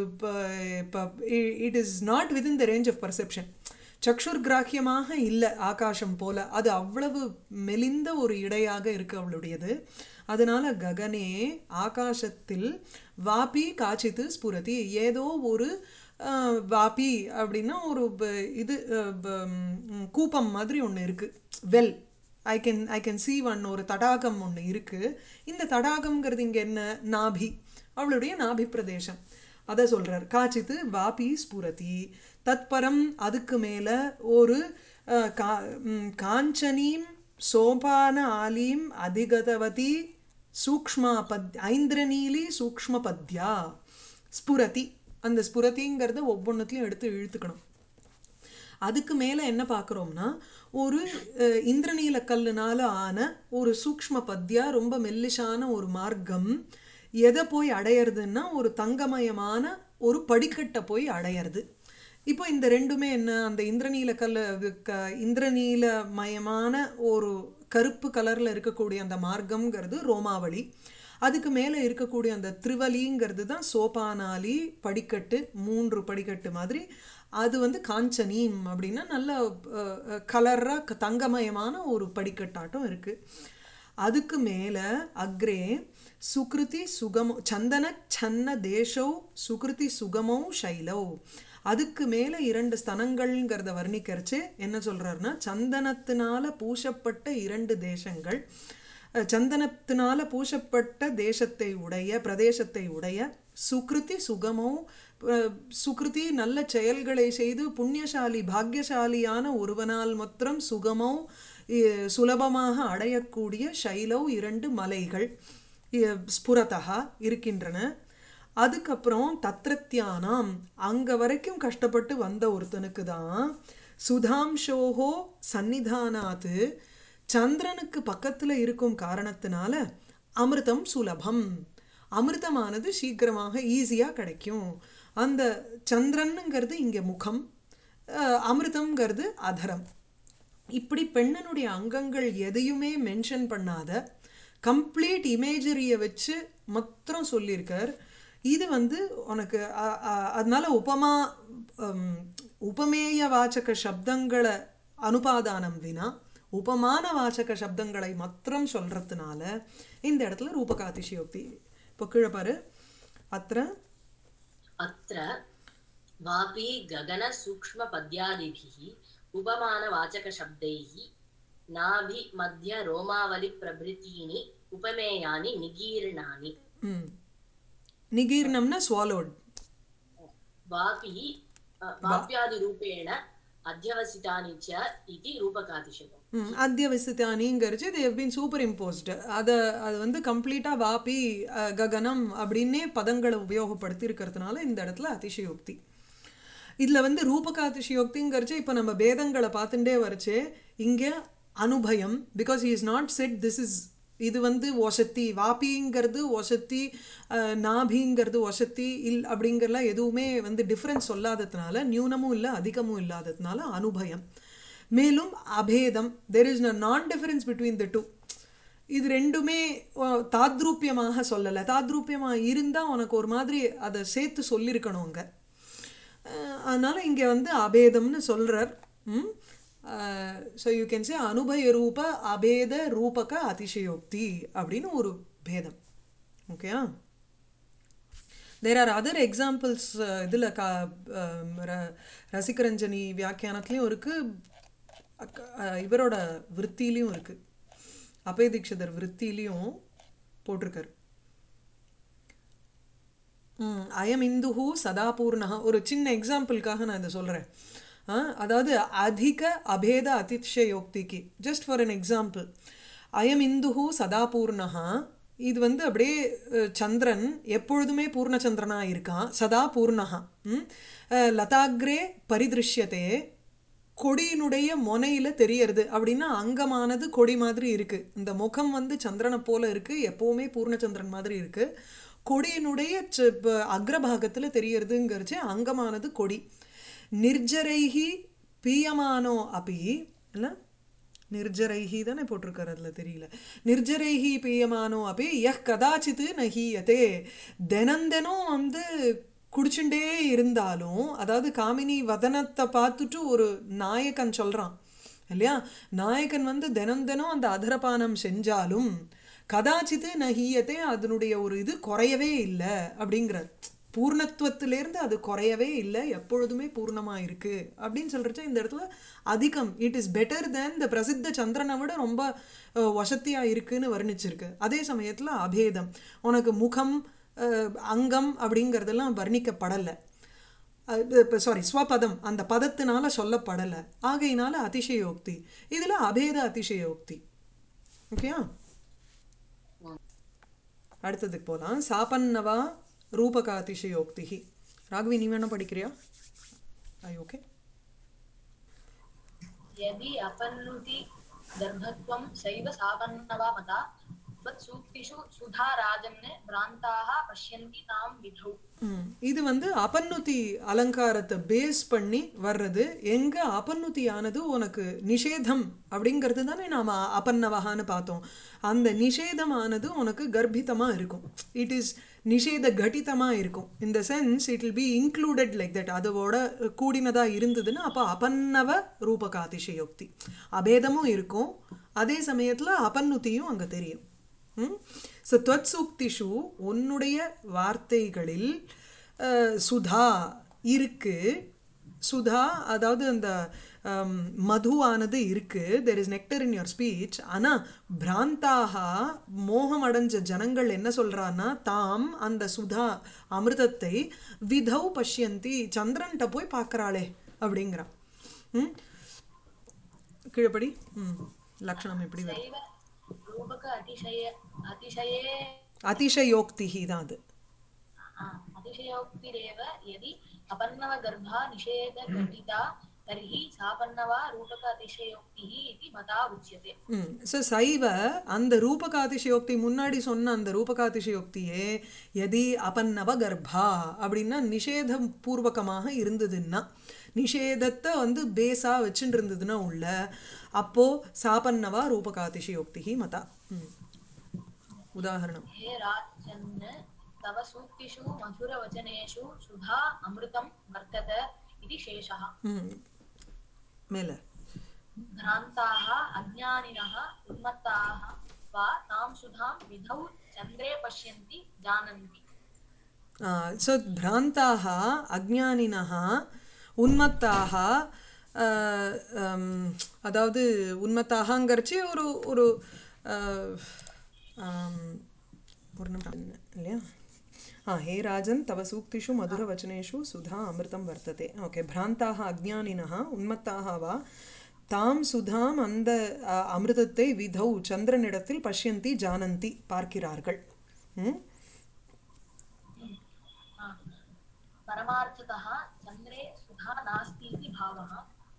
it is not with the range of perception சக்ஷுர் கிராஹ்யமாக இல்லை ஆகாசம் போல அது அவ்வளவு மெலிந்த ஒரு இடையாக இருக்கு அவளுடையது அதனால ககனே ஆகாசத்தில் வாபி காச்சித்து ஸ்புரதி ஏதோ ஒரு அஹ், வாபி அப்படின்னா ஒரு ப- இது அஹ், ப- ம், கூப்பம் மாதிரி ஒன்று இருக்கு well I can I can see one ஒரு தடாகம் ஒன்று இருக்கு இந்த தடாகம்ங்கிறது இங்கே என்ன நாபி அவளுடைய நாபி பிரதேசம் அதை சொல்றார் காச்சித்து வாபி ஸ்புரதி தத்பரம் அதுக்கு மேல ஒரு அஹ், கா- ம், காஞ்சனீம் சோபான ஆலீம் அதிகதவதி சூக்ஷ்மா பத் ஐந்திரநீலி சூக்ஷ்ம பத்யா ஸ்புரதி அந்த ஸ்புரதிங்கிறத ஒவ்வொன்றுத்தையும் எடுத்து இழுத்துக்கணும் அதுக்கு மேலே என்ன பார்க்குறோம்னா ஒரு அஹ், இந்திரநீல கல்லுனால ஆன ஒரு சூக்ஷ்ம பத்யா ரொம்ப மெல்லிசான ஒரு மார்க்கம் எதை போய் அடையிறதுன்னா ஒரு தங்கமயமான ஒரு படிக்கட்டை போய் அடையிறது இப்போ இந்த ரெண்டுமே என்ன அந்த இந்திரநீல கல் அது க இந்திரநீலமயமான ஒரு கருப்பு கலர்ல இருக்கக்கூடிய அந்த மார்க்கம்ங்கிறது ரோமாவளி அதுக்கு மேலே இருக்கக்கூடிய அந்த திருவலிங்கிறது தான் சோபானாலி படிக்கட்டு மூன்று படிக்கட்டு மாதிரி அது வந்து காஞ்சனீம் அப்படின்னா நல்ல கலராக தங்கமயமான ஒரு படிக்கட்டாட்டம் இருக்கு அதுக்கு மேலே அக்ரே சுக்ருதி சுகமோ சந்தன சன்ன தேசௌ சுக்ருதி சுகமௌ சைலௌ அதுக்கு மேலே இரண்டு ஸ்தனங்கள்ங்கிறத வர்ணிக்கிறச்சு என்ன சொல்றாருன்னா சந்தனத்தினால பூசப்பட்ட இரண்டு தேசங்கள் அஹ், சந்தனத்தினால பூசப்பட்ட தேசத்தை உடைய பிரதேசத்தை உடைய சுக்ருதி சுகமோ அஹ், சுக்ருதி நல்ல செயல்களை செய்து புண்ணியசாலி பாக்யசாலியான ஒருவனால் மாத்திரம் சுகமோ இ- சுலபமாக அடையக்கூடிய சைலவ் இரண்டு மலைகள் இ- ஸ்புரதா இருக்கின்றன அதுக்கப்புறம் தத்ரத்யானாம் அங்க வரைக்கும் கஷ்டப்பட்டு வந்த ஒருத்தனுக்கு தான் சுதாம்சோஹோ சந்நிதானாத்து சந்திரனுக்கு பக்கத்துல இருக்கும் காரணத்தினால அமிர்தம் சுலபம் அமிர்தமானது சீக்கிரமாக ஈஸியா கிடைக்கும் அந்த சந்திரனுங்கிறது இங்க முகம் அஹ், அமிர்தம்ங்கிறது அதரம் இப்படி பெண்ணனுடைய அங்கங்கள் எதையுமே மென்ஷன் பண்ணாத கம்ப்ளீட் இமேஜரியை வச்சு மாத்திரம் சொல்லியிருக்கார் இது வந்து உனக்கு அ- அ- அதனால உபமா ஹம், உபமேய வாச்சக சப்தங்களை அனுபாதானம் வினா உபமான வாச்சக சப்தங்களை மாத்திரம் சொல்றதுனால இந்த இடத்துல ரூபகாதிசயோக்தி இப்போ கீழே பாரு அത്ര अत्र वापि गगनसूक्ष्मपद्यादिभिः उपमानवाचकशब्दैः नाभिमध्यरोमावलिप्रभृतीनि उपमेयानि निगीर्णानि ம் நிகீர்ணம்னா swallowed वापि अ, वाप्यादिरूपेण अध्यवसितानि च इति रूपकातिशयम् ம் அத்தியவசித்தானிங்கிறச்சு தேவ் பீன் சூப்பர் இம்போஸ்டு அதை அது வந்து கம்ப்ளீட்டாக வாபி அஹ், ககனம் அப்படின்னே பதங்களை உபயோகப்படுத்தி இருக்கிறதுனால இந்த இடத்துல அதிசயோக்தி இதில் வந்து ரூபக அதிசயோக்திங்கிறச்சு இப்போ நம்ம பேதங்களை பார்த்துட்டே வரைச்சு இங்கே அனுபயம் because is not said this is இது வந்து ஒசத்தி வாபிங்கிறது ஒசத்தி அஹ், நாபிங்கிறது ஒசத்தி இல் அப்படிங்கிறலாம் எதுவுமே வந்து டிஃப்ரென்ஸ் சொல்லாததுனால நியூனமும் இல்லை அதிகமும் இல்லாததுனால அனுபயம் மேலும் அபேதம் தெர் இஸ் ந நான் டிஃபரன்ஸ் பிட்வீன் த டூ இது ரெண்டுமே ஓ, தாத்ரூப்பியமாக சொல்லலை தாத்ரூப்பியமாக இருந்தால் உனக்கு ஒரு மாதிரி அதை சேர்த்து சொல்லியிருக்கணும் அங்கே அதனால் இங்கே வந்து அபேதம்னு சொல்கிறார் ஸோ யூ கேன் சே அனுபய ரூப அபேத ரூபக அதிசயோக்தி அப்படின்னு ஒரு பேதம் ஓகேயா தேர் ஆர் அதர் எக்ஸாம்பிள்ஸ் இதில் கா அஹ், ர- ரசிகரஞ்சனி வியாக்கியானத்துலேயும் இருக்குது இவரோட விற்த்திலையும் இருக்குது அபய தீட்சிதர் விற்த்திலையும் போட்டிருக்காரு ம், அயம் இந்துஹு சதா பூர்ணஹ ஒரு சின்ன எக்ஸாம்பிளுக்காக நான் இதை சொல்கிறேன் அதாவது அதிக அபேத அதிசயோக்திக்கு ஜஸ்ட் ஃபார் an எக்ஸாம்பிள் அயம் இந்துஹு சதா பூர்ணஹா இது வந்து அப்படியே அஹ், சந்திரன் எப்பொழுதுமே பூர்ணச்சந்திரனாக இருக்கான் சதா பூர்ணஹா ம்? அஹ், லதாக்ரே பரிதிருஷ்யத்தே கொடியினுடைய முனையில தெரியறது அப்படின்னா அங்கமானது கொடி மாதிரி இருக்கு இந்த முகம் வந்து சந்திரனை போல இருக்கு எப்பவுமே பூர்ணச்சந்திரன் மாதிரி இருக்கு கொடியினுடைய ச- ப- அக்ரபாகத்துல தெரியறதுங்கிறச்சு அங்கமானது கொடி நிர்ஜரைஹி பீயமானோ அப்பி இல்ல நிர்ஜரைஹி தானே போட்டிருக்காரு அதில் தெரியல நிர்ஜரைஹி பீயமானோ அப்படி யஹ் கதாச்சித்து நஹீயத்தே தினந்தெனம் வந்து குடிச்சுட்டே இருந்தாலும் அதாவது காமினி வதனத்தை பார்த்துட்டு ஒரு நாயகன் சொல்கிறான் இல்லையா நாயகன் வந்து தினம் தினம் அந்த அதரபானம் செஞ்சாலும் கதாச்சித்து நஹீயத்தே அதனுடைய ஒரு இது குறையவே இல்லை அப்படிங்கிறார் பூர்ணத்துவத்திலேருந்து அது குறையவே இல்லை எப்பொழுதுமே பூர்ணமாக இருக்கு அப்படின்னு சொல்கிறச்ச இந்த இடத்துல அதிகம் it is better than the பிரசித்த சந்திரனை விட ரொம்ப அஹ், வசத்தியாக இருக்குன்னு வர்ணிச்சிருக்கு அதே சமயத்தில் அபேதம் உனக்கு முகம் அஹ், அங்கம் அப்படிங்கிறதெல்லாம் வர்ணிக்கப்படலை இப்போ சாரி ஸ்வபதம் அந்த பதத்தினால சொல்லப்படலை ஆகையினால அதிசயோக்தி இதில் அபேத அதிசயோக்தி ஓகேயா அடுத்ததுக்கு போகலாம் சாபன்னவா ரூபக அதிசயோக்தி ராகவி நீ வேணா படிக்கிறியா ஐ ஓகே यदि अपनुति गर्भत्वं सैव सापन्नवा मता त्वत्सूक्तिषु सुधाराजन्ने भ्रान्ताः पश्यन्ति तां विधौ ம். இது வந்து அபன்னுதி அலங்காரத்தை பேஸ் பண்ணி வர்றது எங்க அபன்னுதியானது உனக்கு நிஷேதம் அப்படிங்கிறது தானே நாம அபன்னவகான்னு பார்த்தோம் அந்த நிஷேதமானது உனக்கு கர்ப்பிதமாக இருக்கும் இட் இஸ் நிஷேத கட்டிதமாக இருக்கும் இந்த sense it will be included like that அதோட கூடினதாக இருந்ததுன்னா அப்போ அபன்னவ ரூபக அதிசயோக்தி அபேதமும் இருக்கும் அதே சமயத்தில் அபன்னுதியும் அங்கே தெரியும் ஸோ துவத் சூக்திஷு உன்னுடைய வார்த்தைகளில் அஹ், சுதா இருக்கு சுதா அதாவது அந்த ஹம், மதுவானது இருக்கு there is nectar in your speech ஆனால் பிராந்தாக மோகம் அடைஞ்ச ஜனங்கள் என்ன சொல்றான்னா தாம் அந்த சுதா அமிர்தத்தை விதௌ பஷ்யந்தி சந்திரன்ட்ட போய் பார்க்கறாளே அப்படிங்கிறான் ம் கீழப்படி ம் லக்ஷணம் எப்படி வருது सैव रूपक अतिशय अतिशये அதிசயோக்திஹி தான் அது आ, अतिशयोक्तिरेव यदि अपन्नवगर्भा निषेधघटिता तर्हि सापन्नवा रूपक अतिशयोक्तिः इति मता उच्यते ம் ஸோ சைவ அந்த ரூபகாதிசயோக்தி முன்னாடி சொன்ன அந்த ரூபகாதிசயோக்தியே எதி அபன்னவ கர்ப்பா அப்படின்னா நிஷேதம் பூர்வகமாக இருந்ததுன்னா நிஷேதத்தை வந்து பேஸாக வச்சுட்டு இருந்ததுன்னா உள்ள அப்போ சாபன்னவா ரூபகாதிசயோக்தி மதா ம் உதாரணம் हे राजन् तव सूक्तिषु मधुरवचनेषु सुधा अमृतं वर्तत इति शेषः ம் மேலே भ्रान्ताः अज्ञानिनः उन्मत्ताः वा तां सुधां विधौ चन्द्रे पश्यन्ति जानन्ति ஸோ பிராந்தாக அஜானினः உன்மத்தாக ஆஹ், ஹம், அதாவது உன்மத்தாகங்கிறச்சு ஒரு ஒரு ஆஹ், ஆம், ஒரு நிமிஷம் இல்லையா ஆ ஹே ராஜன் தவ சூக்திஷு மதுரவச்சனேஷு சுதா அமிர்தம் வர்த்ததே ஓகே பிராந்தாக அஜானினः உன்மத்தாக வா தாம் சுதாம் அந்த அ, அமிர்தத்தை விதௌ சந்திரனிடத்தில் பஷ்யந்தி ஜானந்தி பார்க்கிறார்கள் ம் हा। परमार्थतः चन्द्रे सुधा नास्ति इति भावः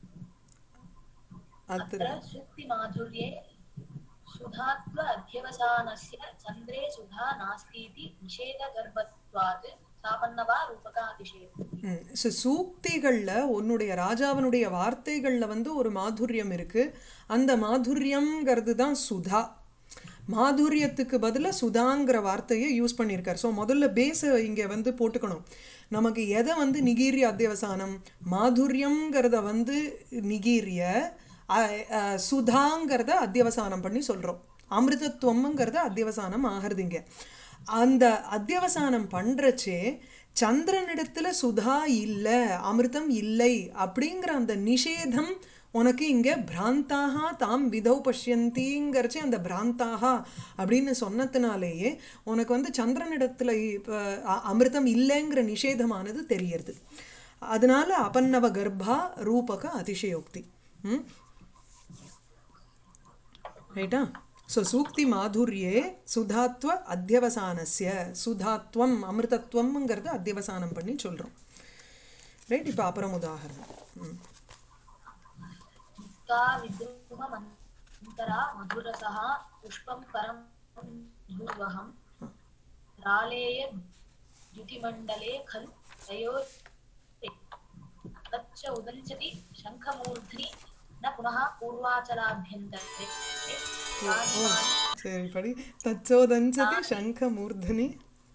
अत्र अत्र सूक्तिमाधुर्ये सुधात्व अध्यवसानस्य चन्द्रे सुधा नास्ति इति निषेधगर्भत्वात् सापन्नवा रूपकातिशेयः ம் ஸோ சூக்திகளில் உன்னுடைய ராஜாவினுடைய வார்த்தைகளில் வந்து ஒரு மாதுரியம் இருக்குது அந்த மாதுரியம்ங்கிறது தான் சுதா மாதுரியத்துக்கு பதிலாக சுதாங்கிற வார்த்தையை யூஸ் பண்ணியிருக்கார் ஸோ முதல்ல பேஸை இங்கே வந்து போட்டுக்கணும் நமக்கு எதை வந்து நிகீரிய அத்தியவசானம் மாதுரியம்ங்கிறத வந்து நிகீரிய அ- அ, சுதாங்கிறத அத்தியவசானம் பண்ணி சொல்கிறோம் அமிர்தத்துவம்ங்கிறத அத்தியவசானம் ஆகிறதுங்க அந்த அத்தியவசானம் பண்ணுறச்சே சந்திரனிடத்துல சுதா இல்லை அமிர்தம் இல்லை அப்படிங்கிற அந்த நிஷேதம் உனக்கு இங்கே பிராந்தாக தாம் விதௌ பஷ்யந்திங்கிறச்சே அந்த பிராந்தாக அப்படின்னு சொன்னதுனாலேயே உனக்கு வந்து சந்திரனிடத்துல இப்போ அமிர்தம் இல்லைங்கிற நிஷேதமானது தெரியறது அதனால அபன்னவ கர்ப்பா ரூபக அதிசயோக்தி ம் ரைட்டா ஸோ சூக்தி மாதுரியே சுதாத்வ அத்தியவசானஸ்ய சுதாத்வம் அமிர்தத்வம்ங்கிறது அத்தியவசானம் பண்ணி சொல்கிறோம் ரைட் இப்போ அப்புறம் உதாரணம் ம் मुक्ता विद्रुममन्तरा मधुरसः पुष्पं परं धूर्वहं रालेय द्युतिमण्डले खलु तयो तच्च उदञ्चति शङ्खमूर्ध्नि न पुनः पूर्वाचलाभ्यन्तरे तानि मानि சரி படி தச்சோதஞ்சதி சங்க மூர்धनि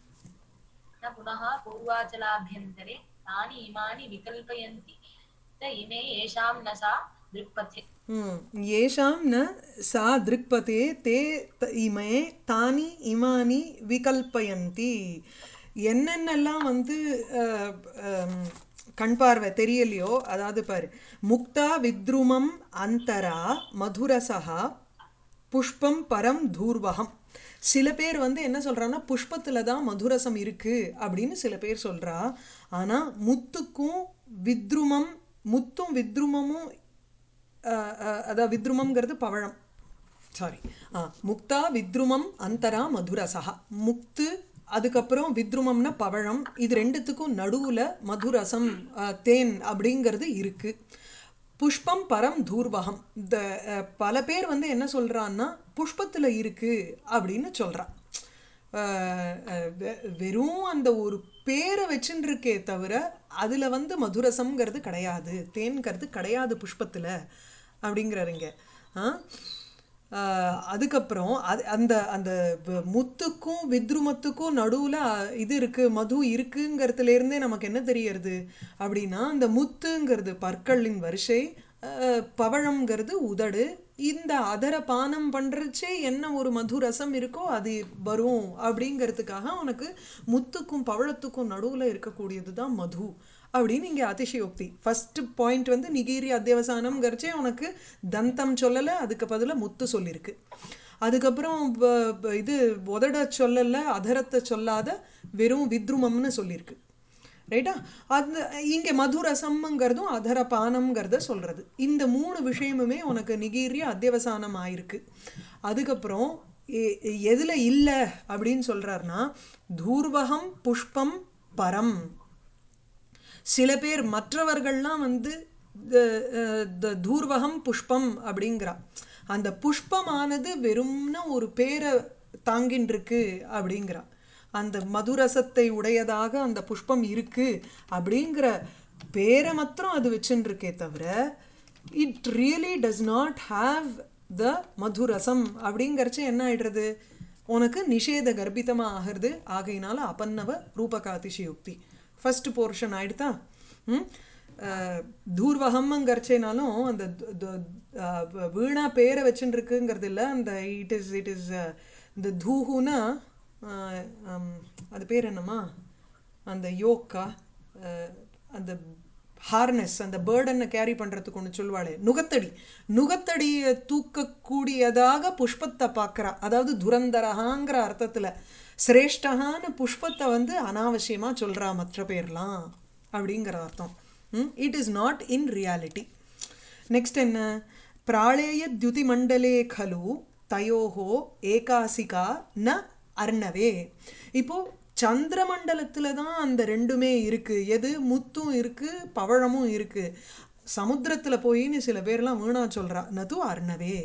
न पुनः पूर्वाचलाभ्यन्तरे तानि इमानि विकल्पयन्ति त इमे येषां न सा दृक्पथे ம் ஏஷாம் ந சா திருக்பதே தே த- இமே தானி இமானி விகல்பயந்தி என்னென்னலாம் வந்து அஹ், ஹம், கண் பார்வை தெரியலையோ அதாவது பாரு முக்தா வித்ருமம் அந்தரா மதுரசகா புஷ்பம் பரம் தூர்வகம் சில பேர் வந்து என்ன சொல்றாங்கன்னா புஷ்பத்துல தான் மதுரசம் இருக்கு அப்படின்னு சில பேர் சொல்றா ஆனா முத்துக்கும் வித்ருமம் முத்தும் வித்ருமமும் அஹ், அஹ், அதான் வித்ருமம்ங்கிறது பவழம் சாரி ஆ முக்தா வித்ருமம் அந்தரா மதுரசகா முக்து அதுக்கப்புறம் வித்ருமம்னா பவழம் இது ரெண்டுத்துக்கும் நடுவில் மதுரசம் அஹ், தேன் அப்படிங்கிறது இருக்கு புஷ்பம் பரம் தூர்வகம் இந்த அஹ், பல பேர் வந்து என்ன சொல்றான்னா புஷ்பத்தில் இருக்கு அப்படின்னு சொல்றா அஹ், அஹ், வெ- வெறும் அந்த ஒரு பேரை வச்சுன்னு இருக்கே தவிர அதில் வந்து மதுரசம்ங்கிறது கிடையாது தேன்கிறது கிடையாது புஷ்பத்தில் அப்படிங்கிறாருங்க ஆ ஆஹ் அதுக்கப்புறம் அது அந்த அந்த வ- முத்துக்கும் வித்ருமத்துக்கும் நடுவில் இது இருக்குது மது இருக்குங்கிறதுலேருந்தே நமக்கு என்ன தெரியறது அப்படின்னா அந்த முத்துங்கிறது பற்களின் வரிசை ஆஹ் பவழம்ங்கிறது உதடு இந்த அதர பானம் பண்ணுறச்சே என்ன ஒரு மது ரசம் இருக்கோ அது வரும் அப்படிங்கிறதுக்காக உனக்கு முத்துக்கும் பவழத்துக்கும் நடுவில் இருக்கக்கூடியது தான் மது அப்படின்னு இங்கே அதிசயோக்தி ஃபர்ஸ்ட் பாயிண்ட் வந்து நிகீரி அத்தியவசானம்ங்கிறச்சே உனக்கு தந்தம் சொல்லலை அதுக்கு பதிலாக முத்து சொல்லியிருக்கு அதுக்கப்புறம் வ- வ- இது உதட சொல்லலை அதரத்தை சொல்லாத வெறும் வித்ருமம்னு சொல்லியிருக்கு ரைட்டா அது இங்கே மதுரசம்ங்கிறதும் அதர பானம்ங்கிறத சொல்கிறது இந்த மூணு விஷயமுமே உனக்கு நிகீரிய அத்தியவசானம் ஆயிருக்கு அதுக்கப்புறம் எ- எதுல இல்லை அப்படின்னு சொல்றாருன்னா தூர்வகம் புஷ்பம் பரம் சில பேர் மற்றவர்கள்லாம் வந்து த- அஹ் த தூர்வகம் புஷ்பம் அப்படிங்கிறா அந்த புஷ்பமானது வெறும்ன ஒரு பேரை தாங்கின்னு இருக்கு அப்படிங்கிறா அந்த மதுரசத்தை உடையதாக அந்த புஷ்பம் இருக்கு அப்படிங்கிற பேரை மாத்திரம் அது வச்சுன்னு இருக்கே தவிர it really does not have the மதுரசம் அப்படிங்கிறச்ச என்ன ஆயிடுறது உனக்கு நிஷேத கர்ப்பிதமாக ஆகிறது ஆகையினால அப்பன்னவ ரூபகாதிசயுக்தி ஃபர்ஸ்ட் போர்ஷன் ஆயிடுதா ம் அஹ், தூர்வகம்ங்கிறச்சேனாலும் அந்த து- து- அஹ், வ- வீணா பேரை வச்சுட்டு இருக்குங்கிறது இல்லை அந்த இட் இஸ் இட் இஸ் இந்த தூஹுனா அஹ், ஹம், அது பேர் என்னம்மா அந்த யோக்கா அஹ், அந்த ஹார்னஸ் அந்த பேர்டனை கேரி பண்ணுறதுக்கு ஒன்று சொல்வாளே நுகத்தடி நுகத்தடியை தூக்கக்கூடியதாக புஷ்பத்தை பார்க்குறா அதாவது துரந்தரகாங்கிற அர்த்தத்தில் சிரேஷ்டகான புஷ்பத்தை வந்து அனாவசியமாக சொல்கிறா மற்ற பேர்லாம் அப்படிங்கிற அர்த்தம் it is not in reality next என்ன பிராளேய மண்டலே खलु தயோஹோ ஏகாசிகா ந அர்ணவே இப்போ சந்திரமண்டலத்தில் தான் அந்த ரெண்டுமே இருக்குது எது முத்தும் இருக்குது பவழமும் இருக்குது சமுத்திரத்தில் போயின்னு சில பேர்லாம் வீணா சொல்கிறா நது அர்ணவே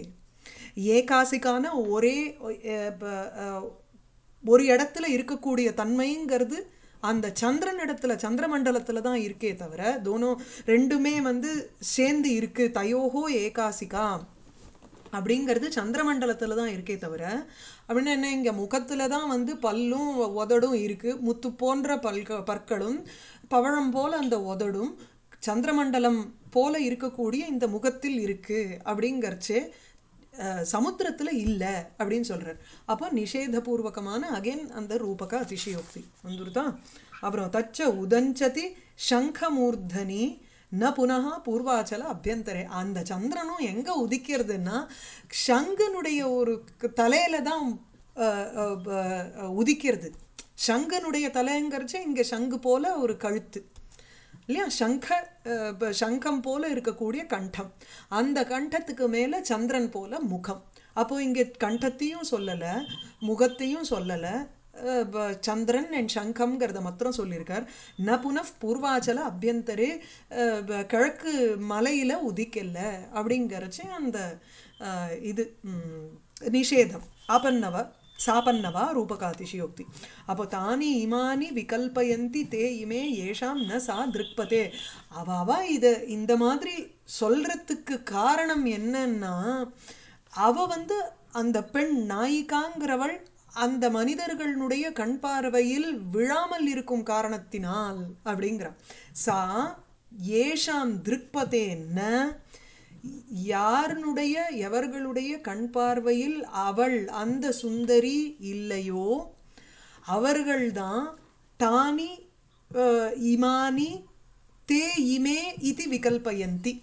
ஏகாசிக்கான ஒரே அஹ், ப- அஹ், ஒரு இடத்துல இருக்கக்கூடிய தன்மைங்கிறது அந்த சந்திரன் இடத்துல சந்திரமண்டலத்தில் தான் இருக்கே தவிர தோனோ ரெண்டுமே வந்து சேர்ந்து இருக்கு தயோகோ ஏகாசிகா அப்படிங்கிறது சந்திரமண்டலத்தில் தான் இருக்கே தவிர அப்படின்னா என்ன இங்கே முகத்தில் தான் வந்து பல்லும் உதடும் இருக்குது முத்து போன்ற பல்க பற்களும் பவழம் போல அந்த உதடும் சந்திரமண்டலம் போல இருக்கக்கூடிய இந்த முகத்தில் இருக்குது அப்படிங்கிறச்சே சமுத்திரத்தில் இல்லை அப்படின்னு சொல்கிறார் அப்போ நிஷேதபூர்வகமான அகைன் அந்த ரூபக அதிசயோக்தி வந்துருதா அப்புறம் தச்ச உதஞ்சதி சங்கமூர்தனி ந புனः பூர்வாச்சல அபியந்தரே அந்த சந்திரனும் எங்கே உதிக்கிறதுன்னா சங்கனுடைய ஒரு க- தலையில தான் அஹ், அஹ், அஹ், உதிக்கிறது சங்கனுடைய தலைங்கிறச்ச இங்கே சங்கு போல ஒரு கழுத்து இல்லையா சங்க அஹ், இப்ப சங்கம் போல இருக்கக்கூடிய கண்டம் அந்த கண்டத்துக்கு மேலே சந்திரன் போல முகம் அப்போ இங்கே கண்டத்தையும் சொல்லலை முகத்தையும் சொல்லலை அஹ், ப- சந்திரன் அண்ட் சங்கம்ங்கிறத மாத்திரம் சொல்லியிருக்கார் ந புனஃப் பூர்வாச்சல அபியந்தரே அஹ், ப- கிழக்கு மலையில் உதிக்கல அப்படிங்கிறச்சு அந்த அஹ், இது ம், நிஷேதம் ஆபன்னவ சாபன்னவா ரூபகாதிசயோக்தி அப்போ தானி இமானி விகல்பயந்தி தே இமே ஏஷாம் ந சா திருக்பதே அவாவா இதை இந்த மாதிரி சொல்றதுக்கு காரணம் என்னன்னா அவ வந்து அந்த பெண் நாயிகாங்கிறவள் அந்த மனிதர்களுடைய கண் பார்வையில் விழாமல் இருக்கும் காரணத்தினால் அப்படிங்கிறான் சா ஏஷாம் திருக்பதே ந யாருனுடைய எவர்களுடைய கண் பார்வையில் அவள் அந்த சுந்தரி இல்லையோ அவர்கள்தான் தானி அஹ், இமானி தே இமே இது விகல்பயந்தி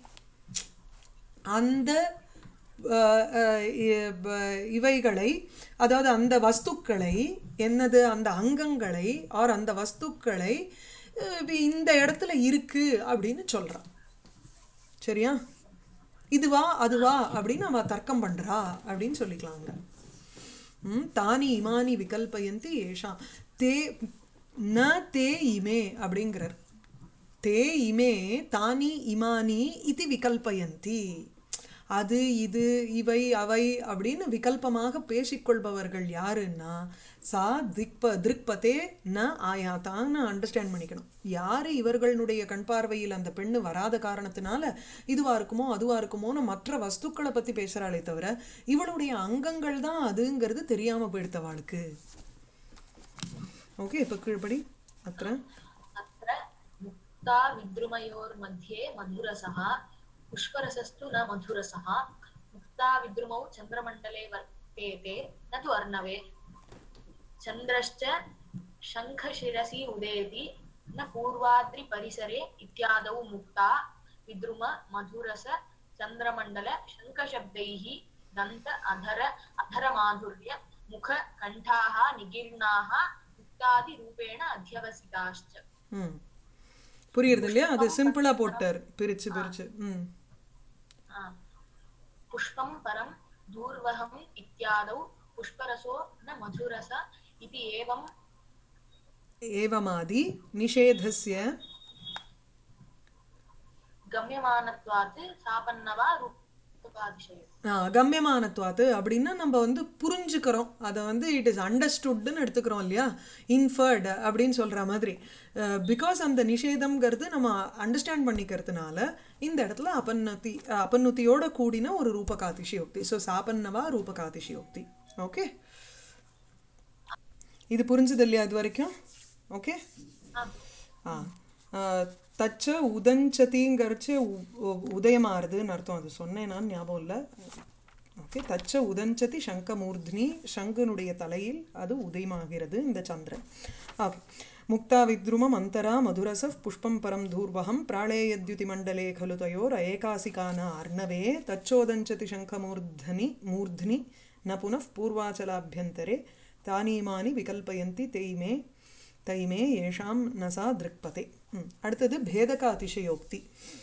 அந்த அஹ், அஹ், இ- ப- இவைகளை அதாவது அந்த வஸ்துக்களை என்னது அந்த அங்கங்களை ஆர் அந்த வஸ்துக்களை அஹ், இந்த இடத்துல இருக்கு அப்படின்னு சொல்றான் சரியா இதுவா அதுவா அப்படின்னு அவ தர்க்கம் பண்றா அப்படின்னு சொல்லிக்கலாங்க ம், தானி இமானி விகல்பயந்தி ஏஷாம் தே ந தே இமே அப்படிங்கிறார் தே இமே தானி இமானி இது விகல்பயந்தி அது இது இவை அவை அப்படின்னு விகல்பமாக பேசிக்கொள்பவர்கள் யாருன்னா சா திக்ப திருக்பதே ந ஆயாத்தான்னு அண்டர்ஸ்டாண்ட் பண்ணிக்கணும் யார் இவர்களுடைய கண் பார்வையில் அந்த பெண்ணு வராத காரணத்தினால இதுவா இருக்குமோ அதுவா இருக்குமோன்னு மற்ற வஸ்துக்களை பற்றி பேசுகிறாளே தவிர இவளுடைய அங்கங்கள் தான் அதுங்கிறது தெரியாமல் போயிடுத்தவாளுக்கு ஓகே இப்போ கீழ்படி அത്ര अत्र मुक्ता विद्रुमयोर्मध्ये मधुरसः पुष्परसस्तु न मधुरसः मुक्ता विद्रुमौ चन्द्रमण्डले वर्तेते न तु अर्णवे चन्द्रश्च शङ्खशिरसि उदेति न पूर्वाद्रिपरिसरे इत्यादौ मुक्ता विद्रुम मधुरस चन्द्रमण्डल शङ्खशब्दैः दन्त अधर अधरमाधुर्य मुख कण्ठाः निगीर्णाः मुक्तादिरूपेण अध्यवसिताश्च ம் புரியுறது இல்லையா அது சிம்பிளாக போட்டார் பிரிச்சு பிரிச்சு ம் आ, पुष्पं परं दूर्वहम् इत्यादौ पुष्परसो न मधुरस इति एवं एवमादि निषेधस्य गम्यमानत्वात् सापन्नवा रूपकातिशयो ஆ, கம்யமானத்துவாத்து அப்படின்னா நம்ம வந்து புரிஞ்சுக்கிறோம் அதை வந்து இட் இஸ் அண்டர்ஸ்டுட்னு எடுத்துக்கிறோம் இல்லையா இன்ஃபர்டு அப்படின்னு சொல்கிற மாதிரி பிகாஸ் அந்த நிஷேதம்ங்கிறது நம்ம அண்டர்ஸ்டாண்ட் பண்ணிக்கிறதுனால இந்த இடத்துல அபநத்தி அபநுத்தியோட கூடின ஒரு ரூபகாதிஷயோக்தி ஸோ சாபன்னவா ரூபகாதிஷயோக்தி ஓகே இது புரிஞ்சுது இல்லையா இது வரைக்கும் ஓகே ஆம். ஆ ஆ, தச்ச உதஞ்சதிங்கிறச்சு உதயமாறுதுன்னு அர்த்தம் அது சொன்னேனான்னு ஞாபகம் இல்லை ஓகே தச்ச உதஞ்சதி சங்கமூர்த்னி சங்கனுடைய தலையில் அது உதயமாகிறது இந்த சந்திரன் ஓகே முக்தா வித்ருமம் அந்தரா மதுரச புஷ்பம் பரம் தூர்வகம் பிராளேயத்யுதி மண்டலே खलु तयोर ஏகாசிகான அர்ணவே தச்சோதஞ்சதி சங்கமூர்धनि மூர்ध्नि न पुनः पूर्वाचलाभ्यन्तरे तानीमानि विकल्पयन्ति तैमे तैमे येषां न सा दृक्पते ம். அடுத்தது பேதக அதிசயோக்தி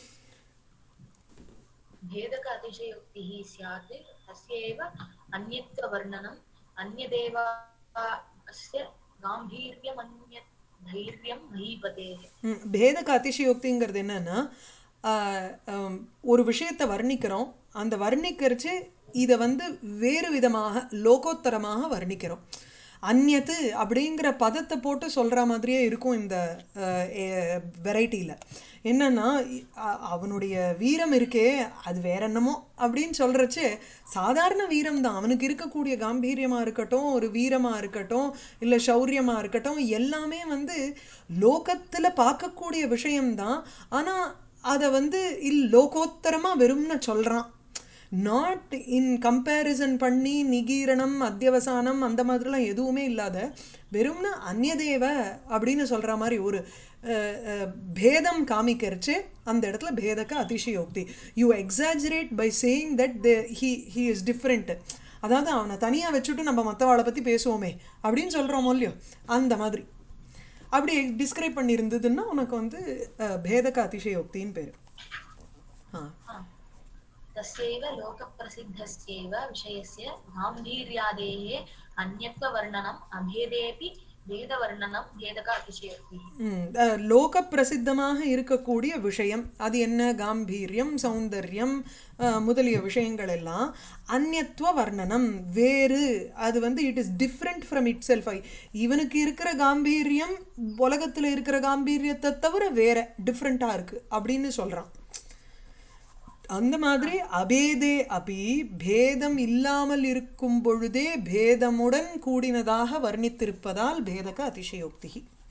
भेदक अतिशयोक्तिः स्यात् तस्यैव अन्यत्ववर्णनम् अन्यदेवास्य गाम्भीर्यमन्यत् धैर्यं महीपतेः ம், பேதக அதிசயோக்திங்கிறது என்னன்னா ஆஹ், ஆம், ஒரு விஷயத்தை வர்ணிக்கிறோம் அந்த வர்ணிக்கிறச்சு இதை வந்து வேறு விதமாக லோகோத்தரமாக வர்ணிக்கிறோம் அந்நத்து அப்படிங்கிற பதத்தை போட்டு சொல்கிற மாதிரியே இருக்கும் இந்த வெரைட்டியில் என்னன்னா இ- அ- அவனுடைய வீரம் இருக்கே அது வேற என்னமோ அப்படின்னு சொல்கிறச்சு சாதாரண வீரம் தான் அவனுக்கு இருக்கக்கூடிய காம்பீரியமாக இருக்கட்டும் ஒரு வீரமாக இருக்கட்டும் இல்லை சௌரியமாக இருக்கட்டும் எல்லாமே வந்து லோகத்தில் பார்க்கக்கூடிய விஷயம்தான் ஆனால் அதை வந்து இல் லோகோத்தரமாக வெறும்னு சொல்கிறான் நாட் இன் கம்பேரிசன் பண்ணி நிகீரணம் அத்தியவசானம் அந்த மாதிரிலாம் எதுவுமே இல்லாத வெறும்னா அந்நியதேவ அப்படின்னு சொல்கிற மாதிரி ஒரு அஹ், அஹ், பேதம் காமிக்கிறச்சு அந்த இடத்துல பேதக்க அதிசயோக்தி you exaggerate by saying that the he he is different அதாவது அவனை தனியாக வச்சுட்டு நம்ம மற்றவாளை பற்றி பேசுவோமே அப்படின்னு சொல்கிறோமோ இல்லையோ அந்த மாதிரி அப்படி டிஸ்கிரைப் பண்ணியிருந்ததுன்னா உனக்கு வந்து அஹ், பேதக அதிசயோக்தின்னு பேர் ஆ तस्यैव लोकप्रसिद्धस्यैव विषयस्य गाम्भीर्यादेः अन्यत्ववर्णनम् अभेदेऽपि भेदवर्णनं भेदक अतिशयोक्तिः ம், அஹ், லோக பிரசித்தமாக இருக்கக்கூடிய விஷயம் அது என்ன காம்பீரியம் சௌந்தர்யம் அஹ், முதலிய விஷயங்கள் எல்லாம் அந்நியத்துவ வர்ணனம் வேறு அது வந்து it is different from itself இவனுக்கு இருக்கிற காம்பீரியம் உலகத்தில் இருக்கிற காம்பீரியத்தை தவிர வேற டிஃப்ரெண்ட்டாக இருக்கு அப்படின்னு சொல்கிறான் அந்த மாதிரி அபேதே அபி பேதம் இல்லாமல் இருக்கும் பொழுதே பேதமுடன் கூடினதாக வர்ணித்திருப்பதால் பேதக அதிசயோக்தி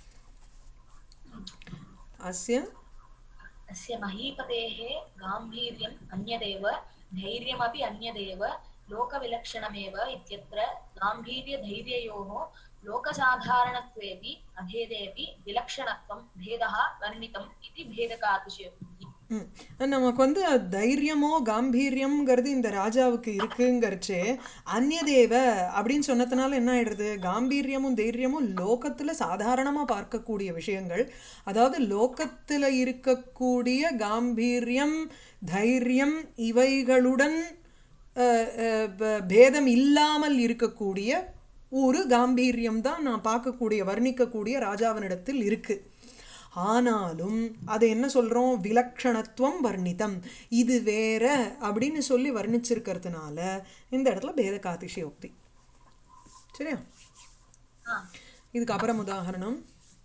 அஸ்ய अस्य महीपतेः गाम्भीर्यम् अन्यदेव धैर्यमपि अन्यदेव लोकविलक्षणमेव इत्यत्र गाम्भीर्यधैर्ययोः लोकसाधारणत्वेऽपि अभेदेऽपि विलक्षणत्वं भेदः वर्णितम् इति भेदकातिशयोक्तिः ம். நமக்கு வந்து தைரியமோ காம்பீரியம்ங்கிறது இந்த ராஜாவுக்கு இருக்குங்கிறச்சு அந்நியதேவ அப்படின்னு சொன்னதுனால என்ன ஆயிடுறது காம்பீரியமும் தைரியமும் லோகத்தில் சாதாரணமாக பார்க்கக்கூடிய விஷயங்கள் அதாவது லோகத்தில் இருக்கக்கூடிய காம்பீரியம் தைரியம் இவைகளுடன் அஹ், அஹ், ப- பேதம் இல்லாமல் இருக்கக்கூடிய ஒரு காம்பீரியம் தான் நான் பார்க்கக்கூடிய வர்ணிக்கக்கூடிய ராஜாவினிடத்தில் இருக்கு ஆனாலும் அதை என்ன சொல்றோம் விலக்ஷணத்துவம் வர்ணிதம் இது வேற அப்படின்னு சொல்லி வர்ணிச்சிருக்கிறதுனால இந்த இடத்துல பேத காதிசயோக்தி சரியா हा இதுக்கு அப்புறம் உதாரணம்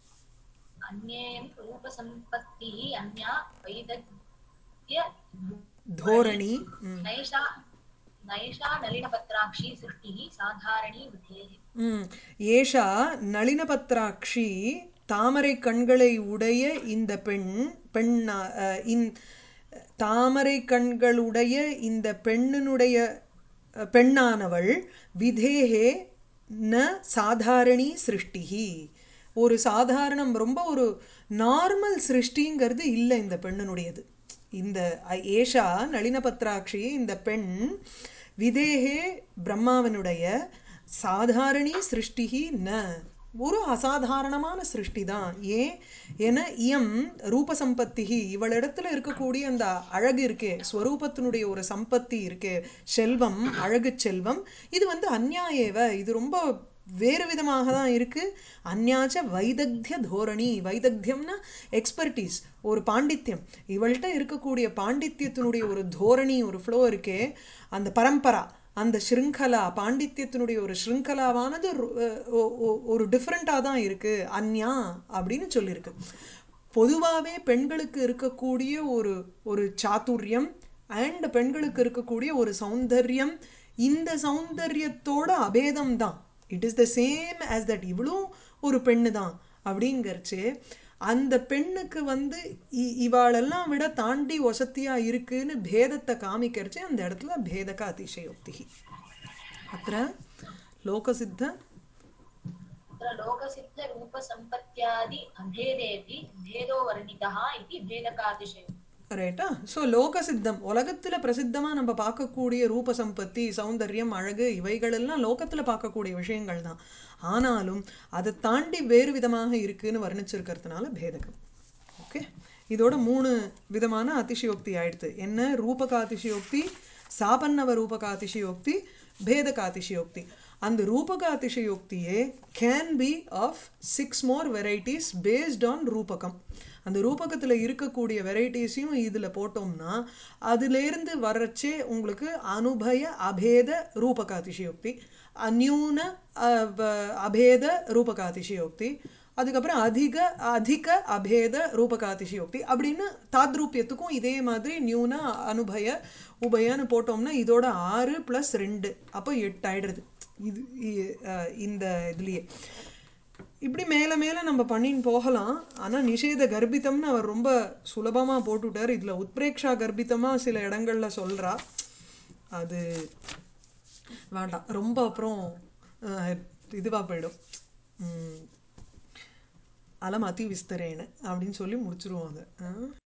अन्येन रूपसम्पत्तिः अन्या वैदग्ध्य தோரணி ம். नैषा नैषा नलिनपत्राक्षी सृष्टिः साधारणी बुद्धेः ம். ஏஷா நளினபத்ராட்சி தாமரை கண்களை உடைய இந்த பெண் பெண்ணா அஹ், இந் தாமரை கண்களுடைய இந்த பெண்ணினுடைய அஹ், பெண்ணானவள் விதேகே ந சாதாரணி சிருஷ்டிகி ஒரு சாதாரணம் ரொம்ப ஒரு நார்மல் சிருஷ்டிங்கிறது இல்லை இந்த பெண்ணினுடையது இந்த அ- ஏஷா நளினபத்ராட்சி இந்த பெண் விதேகே பிரம்மாவனுடைய சாதாரணி சிருஷ்டிகி ந ஒரு அசாதாரணமான சிருஷ்டி தான் ஏன் என இயம் ரூபசம்பத்திகி இவளிடத்துல இருக்கக்கூடிய அந்த அழகு இருக்கே ஸ்வரூபத்தினுடைய ஒரு சம்பத்தி இருக்கே செல்வம் அழகு செல்வம் இது வந்து அந்நியாயேவ இது ரொம்ப வேறு விதமாக தான் இருக்கு அந்யாச்ச வைதக்திய தோரணி வைதக்தியம்னா எக்ஸ்பர்டீஸ் ஒரு பாண்டித்யம் இவள்கிட்ட இருக்கக்கூடிய பாண்டித்யத்தினுடைய ஒரு தோரணி ஒரு ஃப்ளோ இருக்கே அந்த பரம்பரா அந்த ஸ்ருங்கலா பாண்டித்யத்தினுடைய ஒரு ஸ்ருங்கலாவானது ஒரு- ஒ- ஒ- ஒரு டிஃப்ரெண்ட்டாக தான் இருக்கு அந்யா அப்படின்னு சொல்லியிருக்கு பொதுவாகவே பெண்களுக்கு இருக்கக்கூடிய ஒரு ஒரு சாதுரியம் அண்ட் பெண்களுக்கு இருக்கக்கூடிய ஒரு சௌந்தர்யம் இந்த சௌந்தர்யத்தோட அபேதம் தான் it is the same as that இவளும் ஒரு பெண்ணு தான் அப்படிங்கிறச்சு அந்த பெண்ணுக்கு வந்து இ- இவாளெல்லாம் விட தாண்டி வசத்தியா இருக்குன்னு பேதத்தை காமிக்கிறச்சு அந்த இடத்துல பேதக அதிசயோக்தி அത്ര லோகசித்த तत्र लोकसिद्धरूपसम्पत्त्यादि अभेदेऽपि भेदो वर्णितः इति भेदकातिशयो ரைட்டா ஸோ லோகசித்தம் உலகத்தில் பிரசித்தமாக நம்ம பார்க்கக்கூடிய ரூப சம்பத்தி சௌந்தர்யம் அழகு இவைகளெல்லாம் லோகத்தில் பார்க்கக்கூடிய விஷயங்கள் தான் ஆனாலும் அதை தாண்டி வேறு விதமாக இருக்குன்னு வர்ணிச்சிருக்கிறதுனால பேதகம் ஓகே இதோட மூணு விதமான அதிசயோக்தி ஆயிடுத்து என்ன ரூபகாதிசயோக்தி சாபன்னவ ரூபகாதிசயோக்தி பேதகாதிசயோக்தி அந்த ரூபகாதிசயோக்தியே can be of six more varieties based on ரூபகம் அந்த ரூபகத்தில் இருக்கக்கூடிய வெரைட்டிஸையும் இதில் போட்டோம்னா அதுலேருந்து வர்றச்சே உங்களுக்கு அனுபய அபேத ரூபகாதிசயோக்தி அந்யூன அஹ், வ- அபேத ரூபகாதிசயோக்தி அதுக்கப்புறம் அதிக அதிக அபேத ரூபகாதிசயோக்தி அப்படின்னு தாத்ரூபியத்துக்கும் இதே மாதிரி நியூன அனுபய உபயன்னு போட்டோம்னா இதோட ஆறு ப்ளஸ் ரெண்டு அப்போ எட்டு ஆயிடுறது இது இ- அஹ், இந்த இதுலேயே இப்படி மேலே மேலே நம்ம பண்ணின்னு போகலாம் ஆனால் நிஷேத கர்ப்பிதம்னு அவர் ரொம்ப சுலபமாக போட்டுவிட்டார் இதில் உத்பிரேக்ஷா கர்ப்பிதமாக சில இடங்கள்ல சொல்கிறா அது வேண்டாம் ரொம்ப அப்புறம் இதுவாக போயிடும் உம், அலம் அதி விஸ்தரேன அப்படின்னு சொல்லி முடிச்சிருவோம் அதை ஆ?